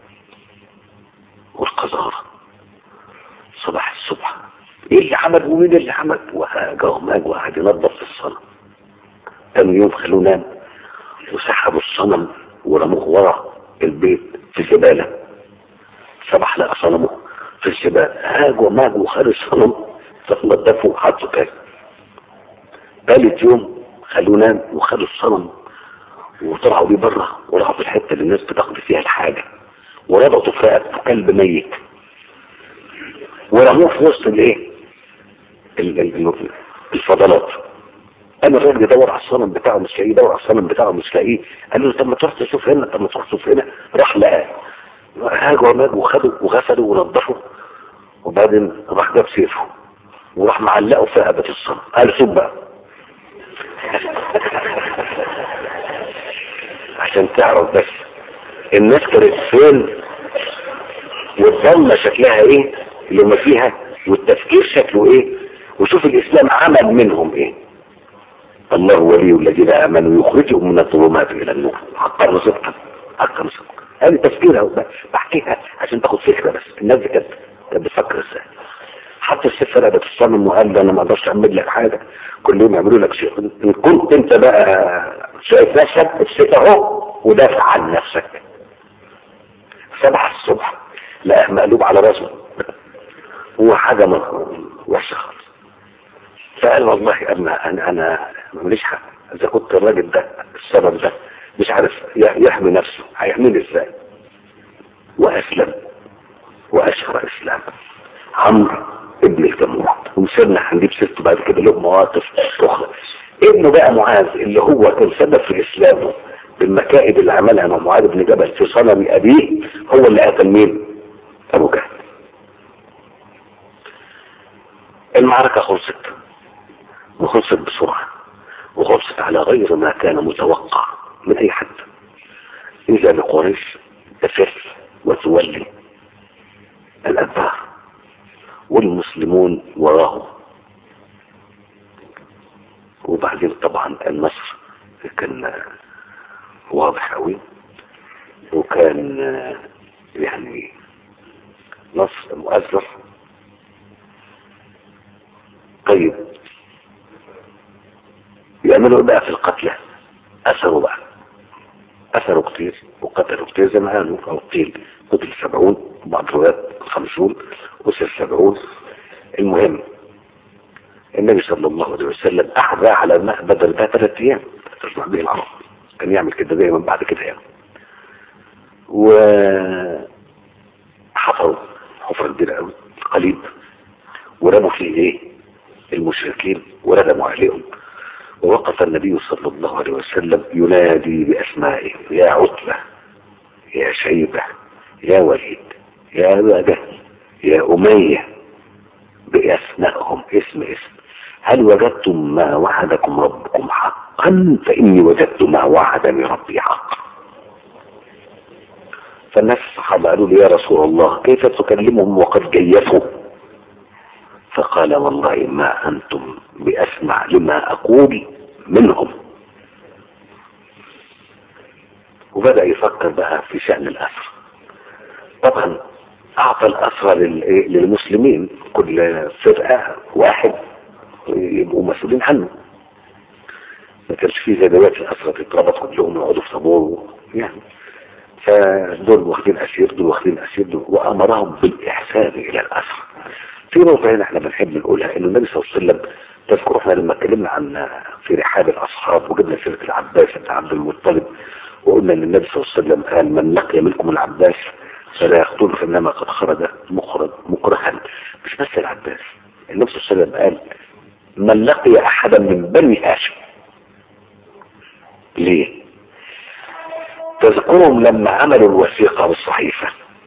والقذارة صباح الصبح ايه اللي عمل ومين اللي عمل وهاجه وماج وقعد ينظف في الصنم تاني يوم خلوه نام وسحبوا الصنم ورموه ورا البيت في الزبالة صباح لقى صنمه في الزبالة هاج وماج وخد الصنم فنضفه وحطه تاني تالت يوم خلوه نام وخدوا الصنم وطلعوا بيه بره وراحوا في الحته اللي الناس بتقضي فيها الحاجه وربطوا في رقبته كلب ميت ورموه في وسط الايه ال- ال- الفضلات انا الراجل يدور على الصنم بتاعه مش لاقيه يدور على الصنم بتاعه مش لاقيه قال له طب ما تروح تشوف هنا طب ما تروح تشوف هنا راح لقاه هاج وماج وخده وغسله ونضفه وبعدين راح جاب سيفه وراح معلقه في رقبه الصنم قال شوف بقى عشان تعرف بس الناس كانت فين والضلة شكلها ايه اللي ما فيها والتفكير شكله ايه وشوف الاسلام عمل منهم ايه الله ولي الذين امنوا يخرجهم من الظلمات الى النور حقا صدقا حقا صدقا هذه تفكيرها بحكيها عشان تاخد فكره بس الناس دي كانت كانت بتفكر ازاي حتى السيف رقبة الصنم وقال له انا ما اقدرش اعمل لك حاجه كل يوم يعملوا لك شيء ان كنت انت بقى شايف نفسك السيف اهو ودافع عن نفسك سبح الصبح لقاه مقلوب على راسه وحاجه وحشه خالص فقال والله انا انا انا ماليش حق اذا كنت الراجل ده السبب ده مش عارف يحمي نفسه هيحميني ازاي واسلم واشهر اسلام عمرو ابن الجموع وسيبنا هنجيب سيرته بعد كده له مواقف اخرى ابنه بقى معاذ اللي هو كان سبب في اسلامه بالمكائد اللي عملها مع معاذ بن جبل في صنم ابيه هو اللي قتل مين؟ ابو جهل المعركة خلصت وخلصت بسرعة وخلصت على غير ما كان متوقع من اي حد اذا لقريش تفر وتولي الادبار والمسلمون وراهم وبعدين طبعا النصر كان واضح قوي وكان يعني نصر مؤثر طيب يعملوا بقى في القتلى اثروا بقى اثروا كتير وقتلوا كتير زي ما قالوا او قيل قتل سبعون بعض الروايات خمسون وصل سبعون المهم النبي صلى الله عليه وسلم أحذى على الماء بدل ده ثلاث أيام تسمع به العرب كان يعمل كده دايما بعد كده يعني و حفروا حفرة كبيرة قوي قليب ورموا فيه ايه المشركين وردموا عليهم ووقف النبي صلى الله عليه وسلم ينادي بأسمائهم يا عتبة يا شيبة يا وليد يا أبا جهل يا أمية بأسمائهم اسم اسم هل وجدتم ما وعدكم ربكم حقا فإني وجدت ما وعدني ربي حقا فالناس الصحابة قالوا لي يا رسول الله كيف تكلمهم وقد جيفوا فقال والله ما أنتم بأسمع لما أقول منهم وبدأ يفكر بقى في شأن الأسر طبعا أعطى الأسرى للمسلمين كل فرقة واحد يبقوا مسؤولين عنه ما كانش فيه زي دلوقتي الأسرى تتربط كلهم يقعدوا في طابور يعني فدول واخدين أسير دول واخدين أسير دول وأمرهم بالإحسان إلى الأسرى في نقطة هنا احنا بنحب نقولها إن النبي صلى الله عليه وسلم تذكروا احنا لما اتكلمنا عن في رحاب الأصحاب وجبنا سيرة العباس بن عبد المطلب وقلنا ان النبي صلى الله عليه وسلم قال من لقي منكم العباس فلا يقتله فانما قد خرج مخرج مكرها مش بس العباس النبي صلى الله عليه وسلم قال من لقي احدا من بني هاشم ليه تذكرهم لما عملوا الوثيقة والصحيفة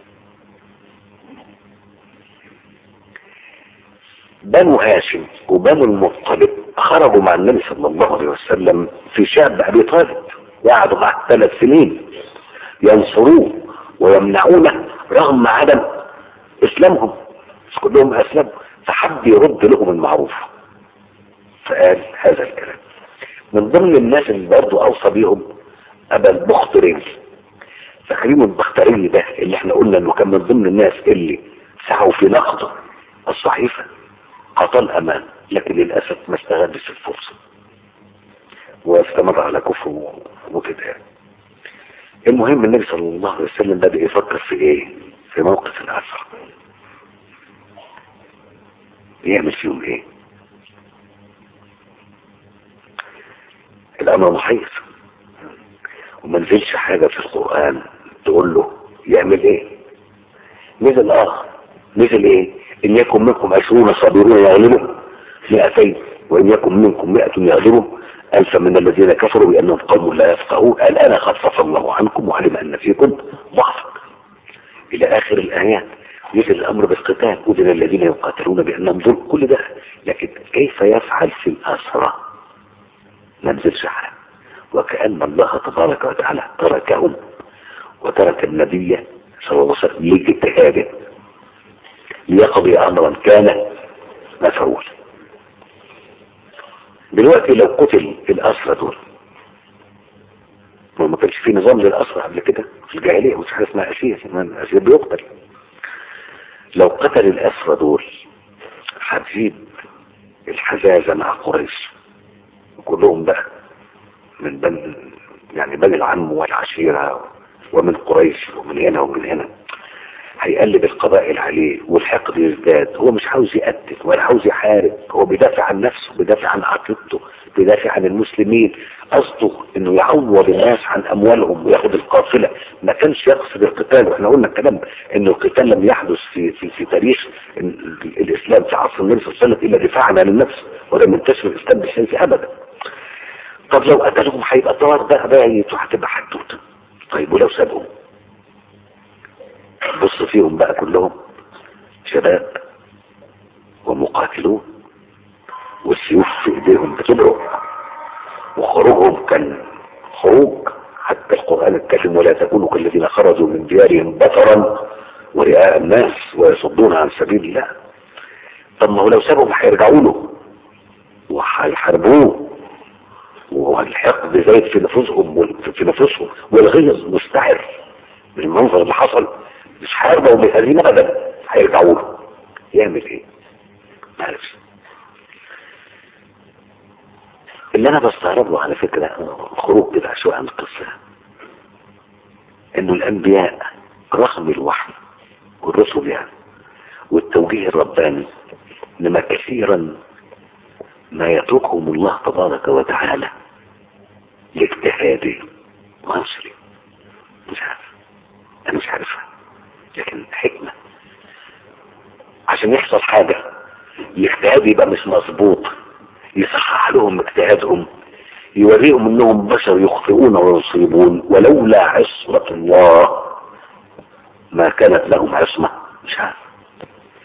بنو هاشم وبنو المطلب خرجوا مع النبي صلى الله عليه وسلم في شعب ابي طالب وقعدوا معه ثلاث سنين ينصروه ويمنعونه رغم عدم اسلامهم مش كلهم اسلموا فحب يرد لهم المعروف فقال هذا الكلام من ضمن الناس اللي برضه اوصى بيهم ابا البختري فاكرين البختري ده اللي احنا قلنا انه كان من ضمن الناس اللي سعوا في نقضه الصحيفه قتل امان لكن للاسف ما استغلش الفرصه واستمر على كفره وكده يعني المهم النبي صلى الله عليه وسلم بدأ يفكر في ايه في موقف الأسرى يعمل فيهم ايه الأمر محيط وما نزلش حاجة في القرآن تقول له يعمل ايه نزل آخر نزل ايه إن يكن منكم عشرون صابرون يغلبوا مئتين وإن يكن منكم مئة يغلبوا ألف من الذين كفروا بأنهم قوم لا يفقهون الآن خفف الله عنكم وعلم أن فيكم ضعفا إلى آخر الآيات يجري الأمر بالقتال أذن الذين يقاتلون بأنهم ظلم كل ده لكن كيف يفعل في الأسرى ما نزلش حاجة وكأن الله تبارك وتعالى تركهم وترك النبي صلى الله عليه وسلم لاجتهاده ليقضي أمرا كان مفعولا دلوقتي لو قتل الأسرى دول ما كانش في نظام للأسرى قبل كده في الجاهلية مش حاجة اسمها أسير أسير بيقتل لو قتل الأسرى دول هتجيب الحزازة مع قريش كلهم بقى من بني يعني بني العم والعشيرة ومن قريش ومن هنا ومن هنا هيقلب القبائل عليه والحقد يزداد هو مش عاوز يقتل ولا عاوز يحارب هو بيدافع عن نفسه بيدافع عن عقيدته بيدافع عن المسلمين قصده انه يعوض الناس عن اموالهم وياخد القافلة ما كانش يقصد القتال واحنا قلنا الكلام ان القتال لم يحدث في في, في تاريخ الاسلام في عصر النبي صلى الله عليه وسلم الا دفاعا عن النفس ولم ينتشر الاسلام بالسيف ابدا طب لو قتلهم هيبقى طار بقى بايت وهتبقى حدوته طيب ولو سابهم بص فيهم بقى كلهم شباب ومقاتلون والسيوف في ايديهم بتبرق وخروجهم كان خروج حتى القرآن اتكلم ولا تكونوا كالذين خرجوا من ديارهم بطرا ورئاء الناس ويصدون عن سبيل الله طب ما هو لو سابهم هيرجعوا له وهيحاربوه والحقد زايد في نفوسهم في نفوسهم والغيظ مستعر بالمنظر اللي حصل مش حاربه ومهزين ابدا هيرجعوا له يعمل ايه ما عرفش اللي انا بستغربه على فكرة خروج كده شوية عن القصة انه الانبياء رغم الوحي والرسل يعني والتوجيه الرباني انما كثيرا ما يتركهم الله تبارك وتعالى لاجتهاده وانصري مش عارف انا مش عارفها لكن حكمة عشان يحصل حاجة الاجتهاد يبقى مش مظبوط يصحح لهم اجتهادهم يوريهم انهم بشر يخطئون ويصيبون ولولا عصمة الله ما كانت لهم عصمة مش عارف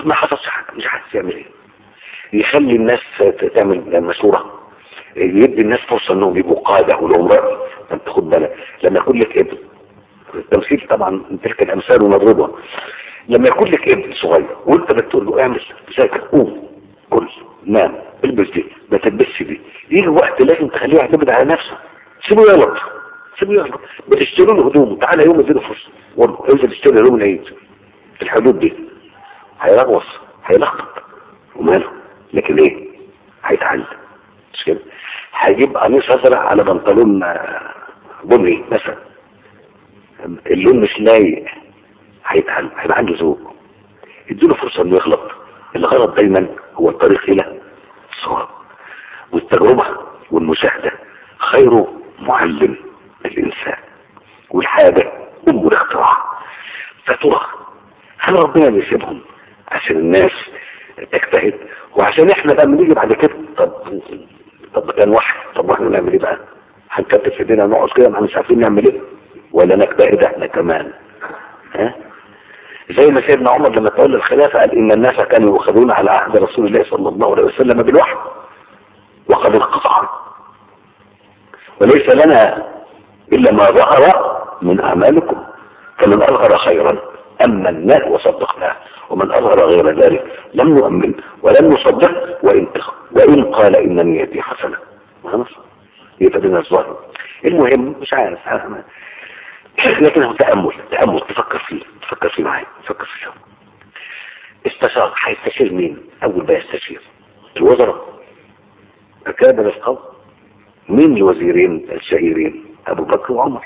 ما حصلش حاجه مش عارف يعمل ايه يخلي الناس تعمل مشوره يدي الناس فرصه انهم يبقوا قاده ولهم راي انت خد بالك لما يكون لك ابن التمثيل طبعا تلك الامثال ونضربها لما يكون لك ابن صغير وانت بتقول له اعمل ذاكر قوم كل نام البس دي ما تلبسش دي يجي وقت لازم تخليه يعتمد على نفسه سيبه يغلط سيبه يغلط بتشتري له هدوم تعالى يوم اديله فرصه والله انزل تشتري هدوم العيد في الحدود دي هيرغوص هيلخبط وماله لكن ايه هيتعلم مش كده هيجيب قميص ازرق على بنطلون آه، بني مثلا اللون مش لايق هيتعلم هيبقى عنده ذوق اديله فرصه انه يغلط الغلط دايما هو الطريق الى الصواب والتجربه والمشاهده خير معلم الانسان والحاجه ام الاختراع فترى هل ربنا بيسيبهم عشان الناس تجتهد وعشان احنا بقى بنيجي بعد كده طب طب كان واحد طب واحنا نعمل ايه بقى هنكتب في ايدينا نقعد كده ما مش عارفين نعمل ايه ولا نجتهد احنا كمان ها زي ما سيدنا عمر لما تولى الخلافة قال إن الناس كانوا يؤخذون على عهد رسول الله صلى الله عليه وسلم بالوحي وقد انقطع وليس لنا إلا ما ظهر من أعمالكم فمن أظهر خيرا أمناه وصدقناه ومن أظهر غير ذلك لم نؤمن ولم نصدق وإن, وإن قال إن نيتي حسنة خلاص يبقى بنا الظاهر المهم مش عارف لكن هو تأمل تأمل تفكر فيه تفكر فيه معايا تفكر فيه استشار هيستشير مين اول ما يستشير الوزراء أكابر القوم مين الوزيرين الشهيرين ابو بكر وعمر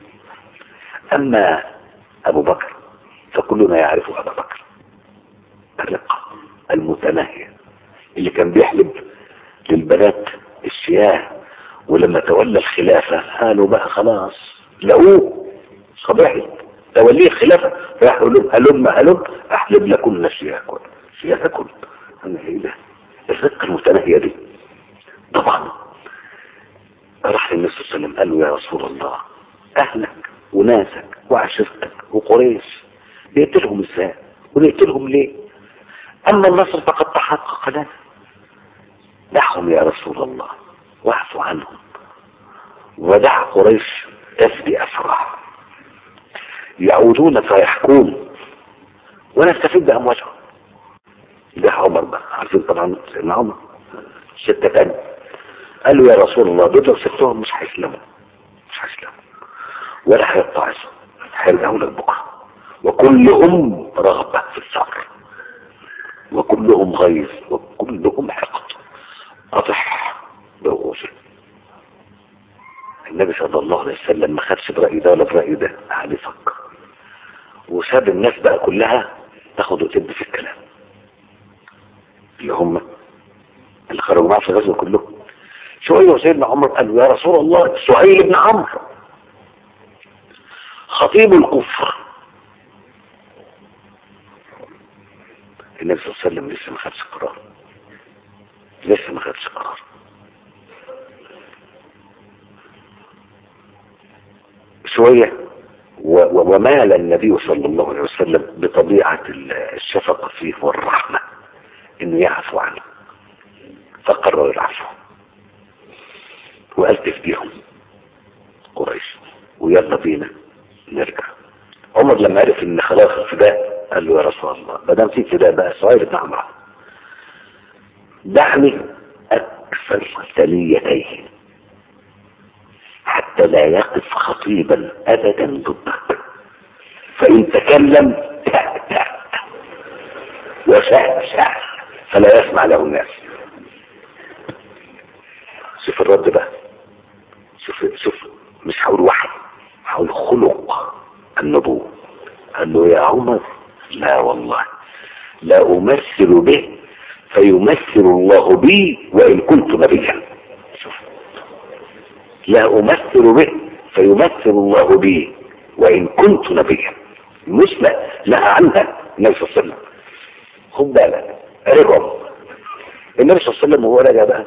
اما ابو بكر فكلنا يعرف ابا بكر الرقة المتناهية اللي كان بيحلب للبنات الشياه ولما تولى الخلافة قالوا بقى خلاص لقوه صباحي توليه الخلافة فيحلم هلم هلم احلب لكم شياكم شياكم انا ايه ده الرقة المتناهية دي طبعا راح للنبي صلى الله عليه وسلم قال له يا رسول الله اهلك وناسك وعشيرتك وقريش نقتلهم ازاي ونقتلهم ليه اما النصر فقد تحقق لنا دعهم يا رسول الله واعف عنهم ودع قريش تفدي أسرع يعودون فيحكون ونستفيد بأموالهم ده عمر بقى عارفين طبعا سيدنا عمر ستة تاني قال له يا رسول الله دول لو سبتهم مش هيسلموا مش هيسلموا ولا هيتعظوا هيرجعوا لك بكره وكلهم رغبة في الثأر وكلهم غيظ وكلهم حقد أضح بغوصه النبي صلى الله عليه وسلم ما خدش برأي ده ولا برأي ده قعد يفكر وساب الناس بقى كلها تاخد وتد في الكلام اللي هم اللي خرجوا معاه في الغزو كلهم شوية وسيدنا عمر قال له يا رسول الله سهيل بن عمرو خطيب الكفر النبي صلى الله عليه وسلم لسه ما خدش قرار لسه ما خدش قرار شوية ومال النبي صلى الله عليه وسلم بطبيعة الشفقة فيه والرحمة انه يعفو عنه فقرر العفو وقال تفديهم قريش ويلا بينا نرجع عمر لما عرف ان خلاص الفداء قال له يا رسول الله ما دام في فداء بقى سؤال بن عمرو دعني اكثر ثنيتيه حتى لا يقف خطيبا ابدا ضدك فان تكلم تأتأ وشأشأ فلا يسمع له الناس شوف الرد بقى شوف شوف مش هقول وحي هقول خلق النبوة قال له يا عمر لا والله لا أمثل به فيمثل الله بي وإن كنت نبيا شوف لا أمثل به فيمثل الله بي وإن كنت نبيا المثلى لها عنها النبي صلى الله عليه وسلم خد بالك رجعوا النبي صلى الله عليه وسلم وهو راجع بقى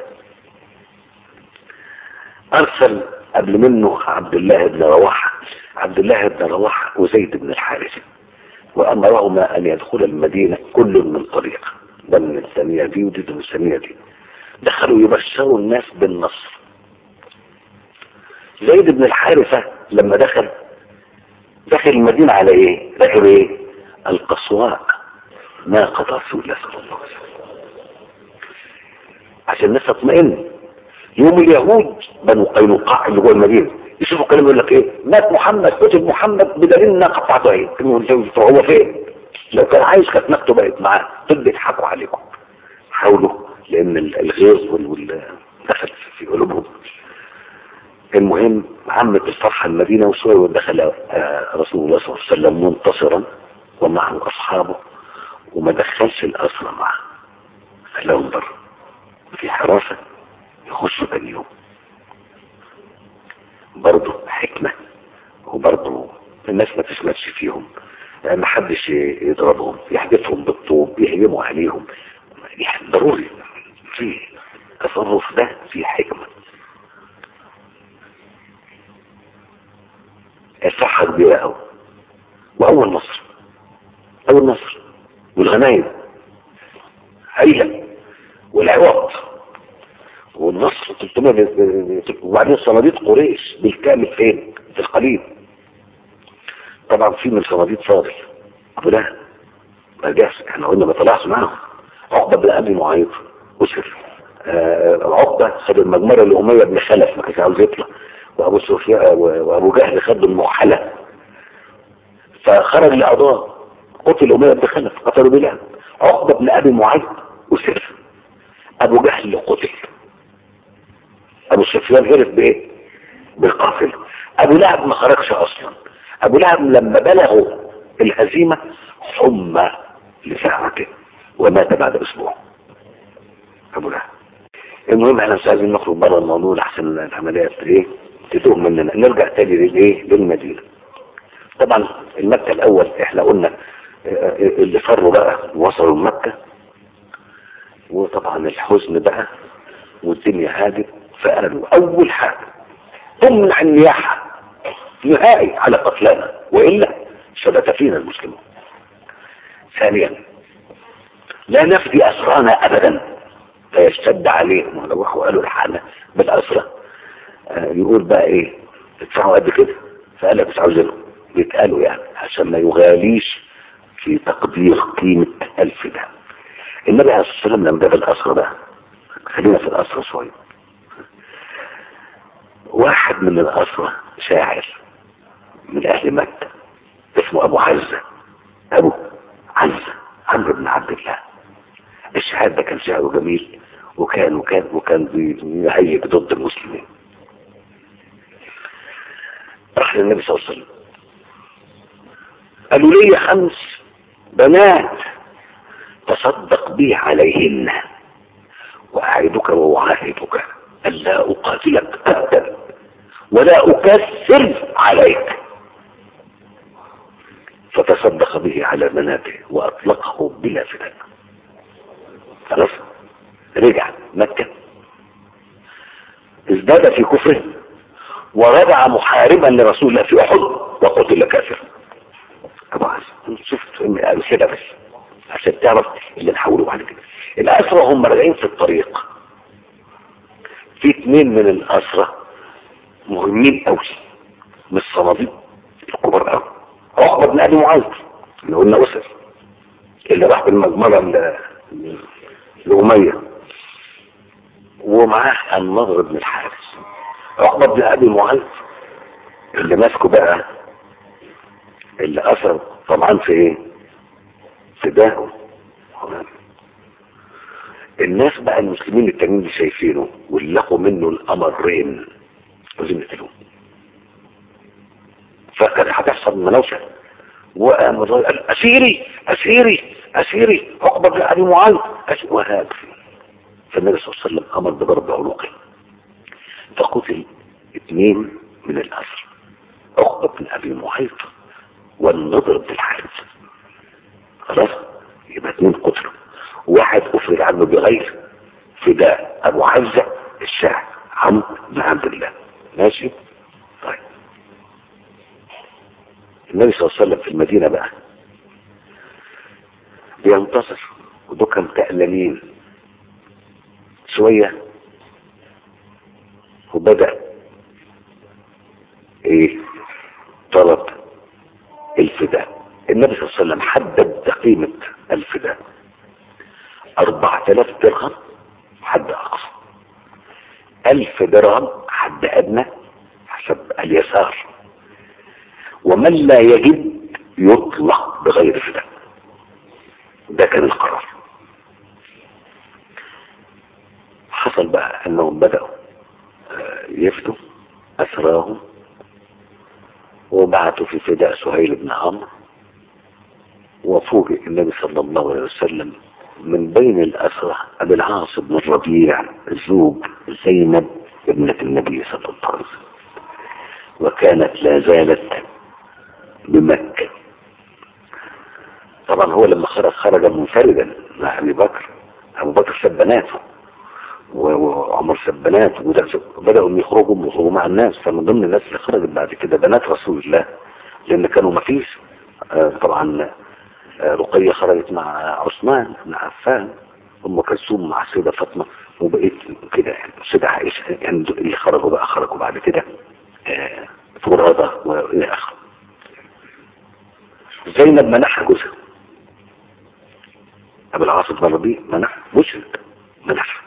أرسل قبل منه عبد الله بن رواحة عبد الله بن رواحة وزيد بن الحارث وأمرهما أن يدخل المدينة كل من طريق ده من الثانية دي ودي من الثانية دي دخلوا يبشروا الناس بالنصر زيد بن الحارثة لما دخل دخل المدينة على ايه راكب ايه القصواء ناقة رسول الله صلى الله عليه وسلم عشان الناس تطمئن يوم اليهود بنو قينقاع اللي جوه المدينة يشوفوا كلام يقول لك ايه مات محمد قتل محمد بدليل انها قطعته ايه هو فين لو كان عايش كانت نفسه بقت معاه دول بيضحكوا عليكم حاولوا لان الغيظ وال دخل في قلوبهم المهم عمت الفرحة المدينة وشوية ودخل رسول الله صلى الله عليه وسلم منتصرا ومعه أصحابه وما دخلش الأسرى معه خلاهم بره في حراسة يخشوا تاني يوم برضه حكمة وبرضه الناس ما تسمعش فيهم ما حدش يضربهم يحدفهم بالطوب يهجموا عليهم يعني ضروري في تصرف ده في حكمة الصحة كبيرة قوي وأول نصر أول نصر والغنايم هيئة والعوض والنصر 300 وبعدين صناديق قريش بالكامل فين؟ في القليل طبعا في من صناديق فاضل أبو لهب ما جاش احنا قلنا ما طلعش معاهم عقبة بن أبي معيط وسر آه عقبة خد المجمرة لأمية بن خلف ما كانش عاوز يطلع وأبو سفيان وأبو جهل خد الموحلة فخرج لأعضاء قتل أمية بن خلف قتلوا بلال عقبة بن أبي معيط وسر أبو جهل قتل أبو سفيان هرب بإيه؟ بالقافلة أبو لهب ما خرجش أصلا أبو لهب لما بلغوا الهزيمة حمى لساعته ومات بعد أسبوع أبو لهب المهم احنا مش عايزين نخرج بره الموضوع لحسن العملية ايه تتوه مننا نرجع تاني للايه للمدينة طبعا المكة الأول احنا قلنا اللي فروا بقى وصلوا مكة وطبعا الحزن بقى والدنيا هادت فقالوا أول حاجة تمنع النياحة نهائي على قتلانا وإلا ثبت فينا المسلمون ثانيا لا نفدي أسرانا أبدا فيشتد عليهم ولو راحوا قالوا الحالة بالأسرة آه يقول بقى إيه ادفعوا قد كده فقال لك مش عاوزينهم يتقالوا يعني عشان ما يغاليش في تقدير قيمة ألف ده النبي عليه الصلاة والسلام لما جاب الأسرة بقى خلينا في الأسرة شوية واحد من الأسرة شاعر من أهل مكة اسمه أبو عزة أبو عزة عمرو بن عبد الله الشعر ده كان شعره جميل وكان وكان وكان بيهيج ضد المسلمين راح للنبي صلى الله عليه وسلم قالوا لي خمس بنات تصدق بي عليهن وأعدك وأعاهدك ألا أقاتلك أبدا ولا أكثر عليك فتصدق به على مناته وأطلقه بلا فتن خلاص رجع مكة ازداد في كفره ورجع محاربا لرسول الله في أحد وقتل كافر أبو عز شفت كده بس عشان تعرف اللي نحوله بعد كده الأسرى هم راجعين في الطريق في اثنين من الأسرى مهمين قوي من الصناديق الكبار قوي عقبة بن أبي معاذ اللي قلنا أسر اللي راح بالمجمرة لأمية ومعاه النضر بن الحارث عقبة بن أبي معاذ اللي ماسكه بقى اللي أثر طبعا في ايه في ده الناس بقى المسلمين التانيين اللي شايفينه واللي لقوا منه الأمرين لازم يقتلوه فكان هتحصل مناوشة وقام قال أسيري أسيري أسيري عقبة بن أبي معاذ وهذا فالنبي صلى الله عليه وسلم أمر بضرب عنقه فقتل اثنين من الأسر عقبة بن أبي معيط والنضر بن الحارث خلاص يبقى اثنين قتلوا واحد أفرد عنه بغير فداء أبو عزة الشاعر عمرو بن عبد الله ماشي طيب النبي صلى الله عليه وسلم في المدينة بقى بينتصر ودول كانوا تقللين شوية وبدأ ايه طلب الفداء النبي صلى الله عليه وسلم حدد قيمة الفداء أربعة آلاف درهم حد أقصى ألف درهم حد أدنى حسب اليسار ومن لا يجد يطلق بغير فداء ده كان القرار حصل بقى انهم بدأوا يفدوا أسراهم وبعثوا في فداء سهيل بن عمرو وفوجئ النبي صلى الله عليه وسلم من بين الأسرى أبي العاص بن الربيع زوج زينب ابنة النبي صلى الله عليه وسلم وكانت لا زالت بمكة طبعا هو لما خرج خرج منفردا مع أبي بكر أبو بكر ساب بناته وعمر ساب بناته بدأوا يخرجوا يخرجوا مع الناس فمن ضمن الناس اللي خرجت بعد كده بنات رسول الله لأن كانوا ما فيش طبعا رقية خرجت مع عثمان بن عفان ام كلثوم مع السيدة فاطمة وبقيت كده يعني السيدة عائشة يعني اللي خرجوا بقى خرجوا بعد كده فرادة والى اخره زينب منحها جوزها ابو العاص بن ربيع منح مشرك منحها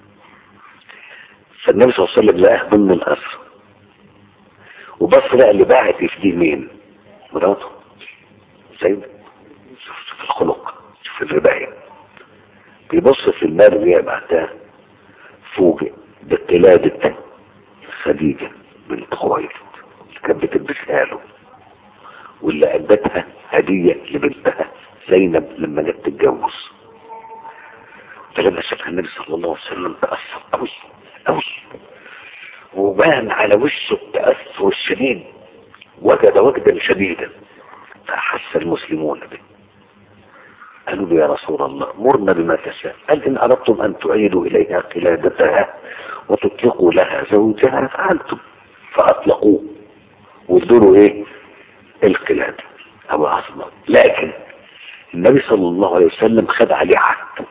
فالنبي صلى الله عليه وسلم لقاه ضمن الاسر وبص لقى اللي باعت يفديه مين مراته زينب شوف الخلق شوف الرباية بيبص في المال اللي هي بعتها فوجئ بقلادة خديجة بنت خويلد اللي كانت بتلبسها له واللي ادتها هدية لبنتها زينب لما جت تتجوز فلما شافها النبي صلى الله عليه وسلم تأثر قوي قوي وبان على وشه التأثر الشديد وجد وجدا شديدا فأحس المسلمون به قالوا له يا رسول الله مرنا بما تشاء قال إن أردتم أن تعيدوا إليها قلادتها وتطلقوا لها زوجها فعلتم فأطلقوه وادوا إيه القلادة أبو عاصم لكن النبي صلى الله عليه وسلم خد عليه عهد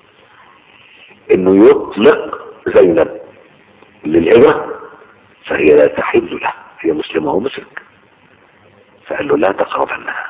إنه يطلق زينب للهجرة فهي لا تحل له هي مسلمة ومشرك فقال له لا تقربنها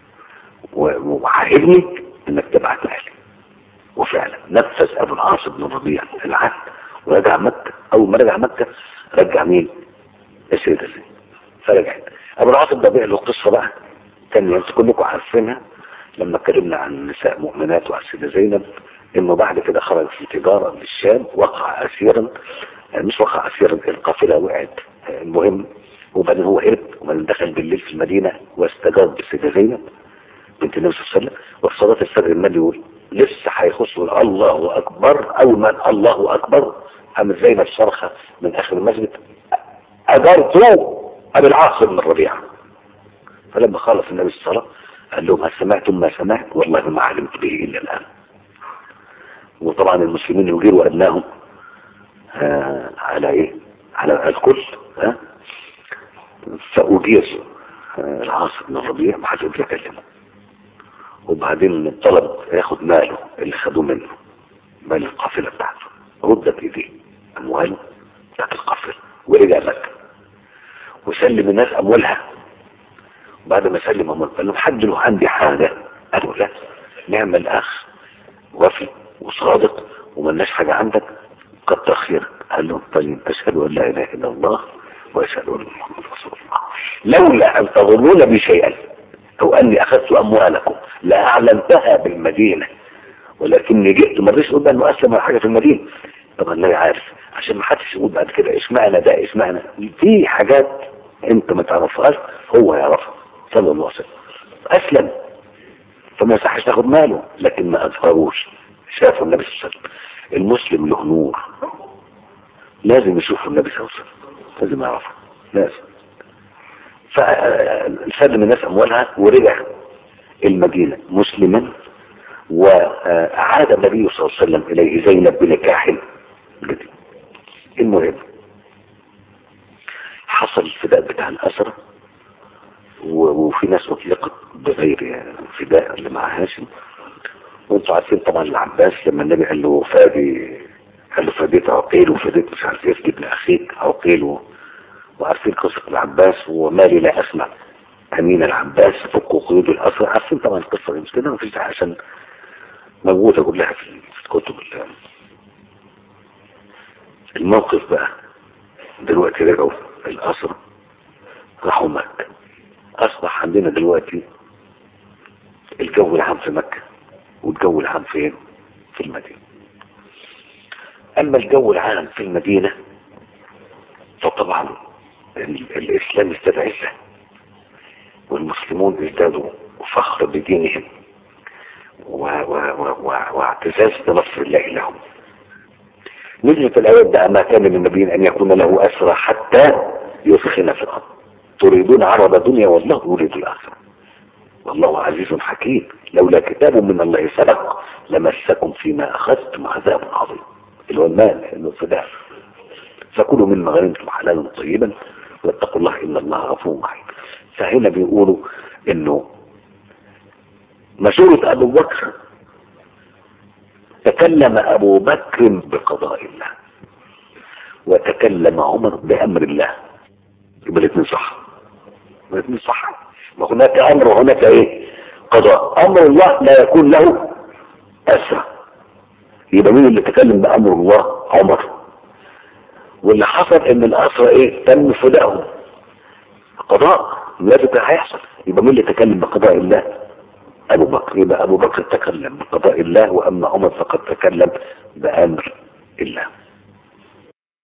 وعاهدني انك تبعت اهلي وفعلا نفذ ابو العاص بن الربيع العهد ورجع مكة اول ما رجع مكة رجع مين السيدة زينب فرجعت ابو العاص بن الربيع له قصة بقى تانية انتوا كلكم عارفينها لما اتكلمنا عن نساء مؤمنات وعن السيدة زينب انه بعد كده خرج في تجارة للشام وقع اسيرا مش وقع اسيرا القافلة وقعت المهم وبعدين هو هرب وبعدين دخل بالليل في المدينة واستجاب بالسيدة زينب بنت النبي صلى الله عليه وسلم وفي صلاة الفجر المال يقول لسه هيخش الله أكبر أول ما الله أكبر قامت زينب صرخة من آخر المسجد أدرتوا أبي العاص بن الربيع فلما خلص النبي الصلاة قال لهم هل سمعتم ما سمعت والله ما علمت به إلا الآن وطبعا المسلمين يجيروا أبنائهم آه على إيه على الكل ها فأجير آه العاص بن الربيع ما حد يكلمه وبعدين طلب ياخد ماله اللي خدوه منه مال القافلة بتاعته ردت ايديه امواله بتاعت القافلة ورجع مكة وسلم الناس اموالها بعد ما سلم اموالها قال لهم حد له عندي حاجة قالوا لا نعم الاخ وفي وصادق وملناش حاجة عندك كتر خيرك قال لهم طيب اشهد ان لا اله الا الله واشهد ان محمد رسول الله لولا ان تظنون بي شيئا او اني اخذت اموالكم لاعلنتها بالمدينة ولكني جئت ما رضيش اقول انه اسلم ولا حاجة في المدينة طبعا لا عارف عشان ما حدش يقول بعد كده اشمعنى ده اشمعنى في حاجات انت ما تعرفهاش هو يعرفها صلى الله عليه وسلم اسلم فما يصحش تاخد ماله لكن ما اظهروش شافوا النبي صلى الله عليه وسلم المسلم له نور لازم يشوفوا النبي صلى الله عليه وسلم لازم يعرفه لازم فسلم الناس اموالها ورجع المدينة مسلما وأعاد النبي صلى الله عليه وسلم إليه زينب بنكاح جديد المهم حصل الفداء بتاع الأسرة وفي ناس أطلقت بغير فداء اللي مع هاشم وانتوا عارفين طبعا العباس لما النبي قال له فادي قال له فديت عقيل وفديت مش عارف ايه ابن اخيك عقيل و... وعارفين قصة العباس وما لي لا اسمع امين العباس فك قيود الاسرى عارفين طبعا القصة دي مش كده مفيش داعي عشان موجودة كلها في في الكتب ال- الموقف بقى دلوقتي رجعوا الاسرى راحوا مكة اصبح عندنا دلوقتي الجو العام في مكة والجو العام فين في المدينة اما الجو العام في المدينة فطبعا ال- الاسلام ازداد عزة والمسلمون ازدادوا فخر بدينهم و- و- و- و- واعتزاز بنصر الله لهم نزلت الآيات بقى ما كان للنبي أن يكون له أسرى حتى يسخن في الأرض تريدون عرض الدنيا والله يريد الآخرة والله عزيز حكيم لولا كتاب من الله سبق لمسكم فيما أخذتم عذاب عظيم اللي هو المال انه الفداء فكلوا مما غنمتم حلالا طيبا واتقوا الله ان الله غفور رحيم فهنا بيقولوا انه مشورة ابو بكر تكلم ابو بكر بقضاء الله وتكلم عمر بامر الله يبقى الاثنين صح الاثنين صح وهناك امر وهناك ايه قضاء امر الله لا يكون له اسرى يبقى مين اللي تكلم بامر الله عمر واللي حصل ان الاسرى ايه تم فدائهم قضاء لازم كان هيحصل يبقى مين اللي تكلم بقضاء الله ابو بكر يبقى ابو بكر تكلم بقضاء الله واما عمر فقد تكلم بامر الله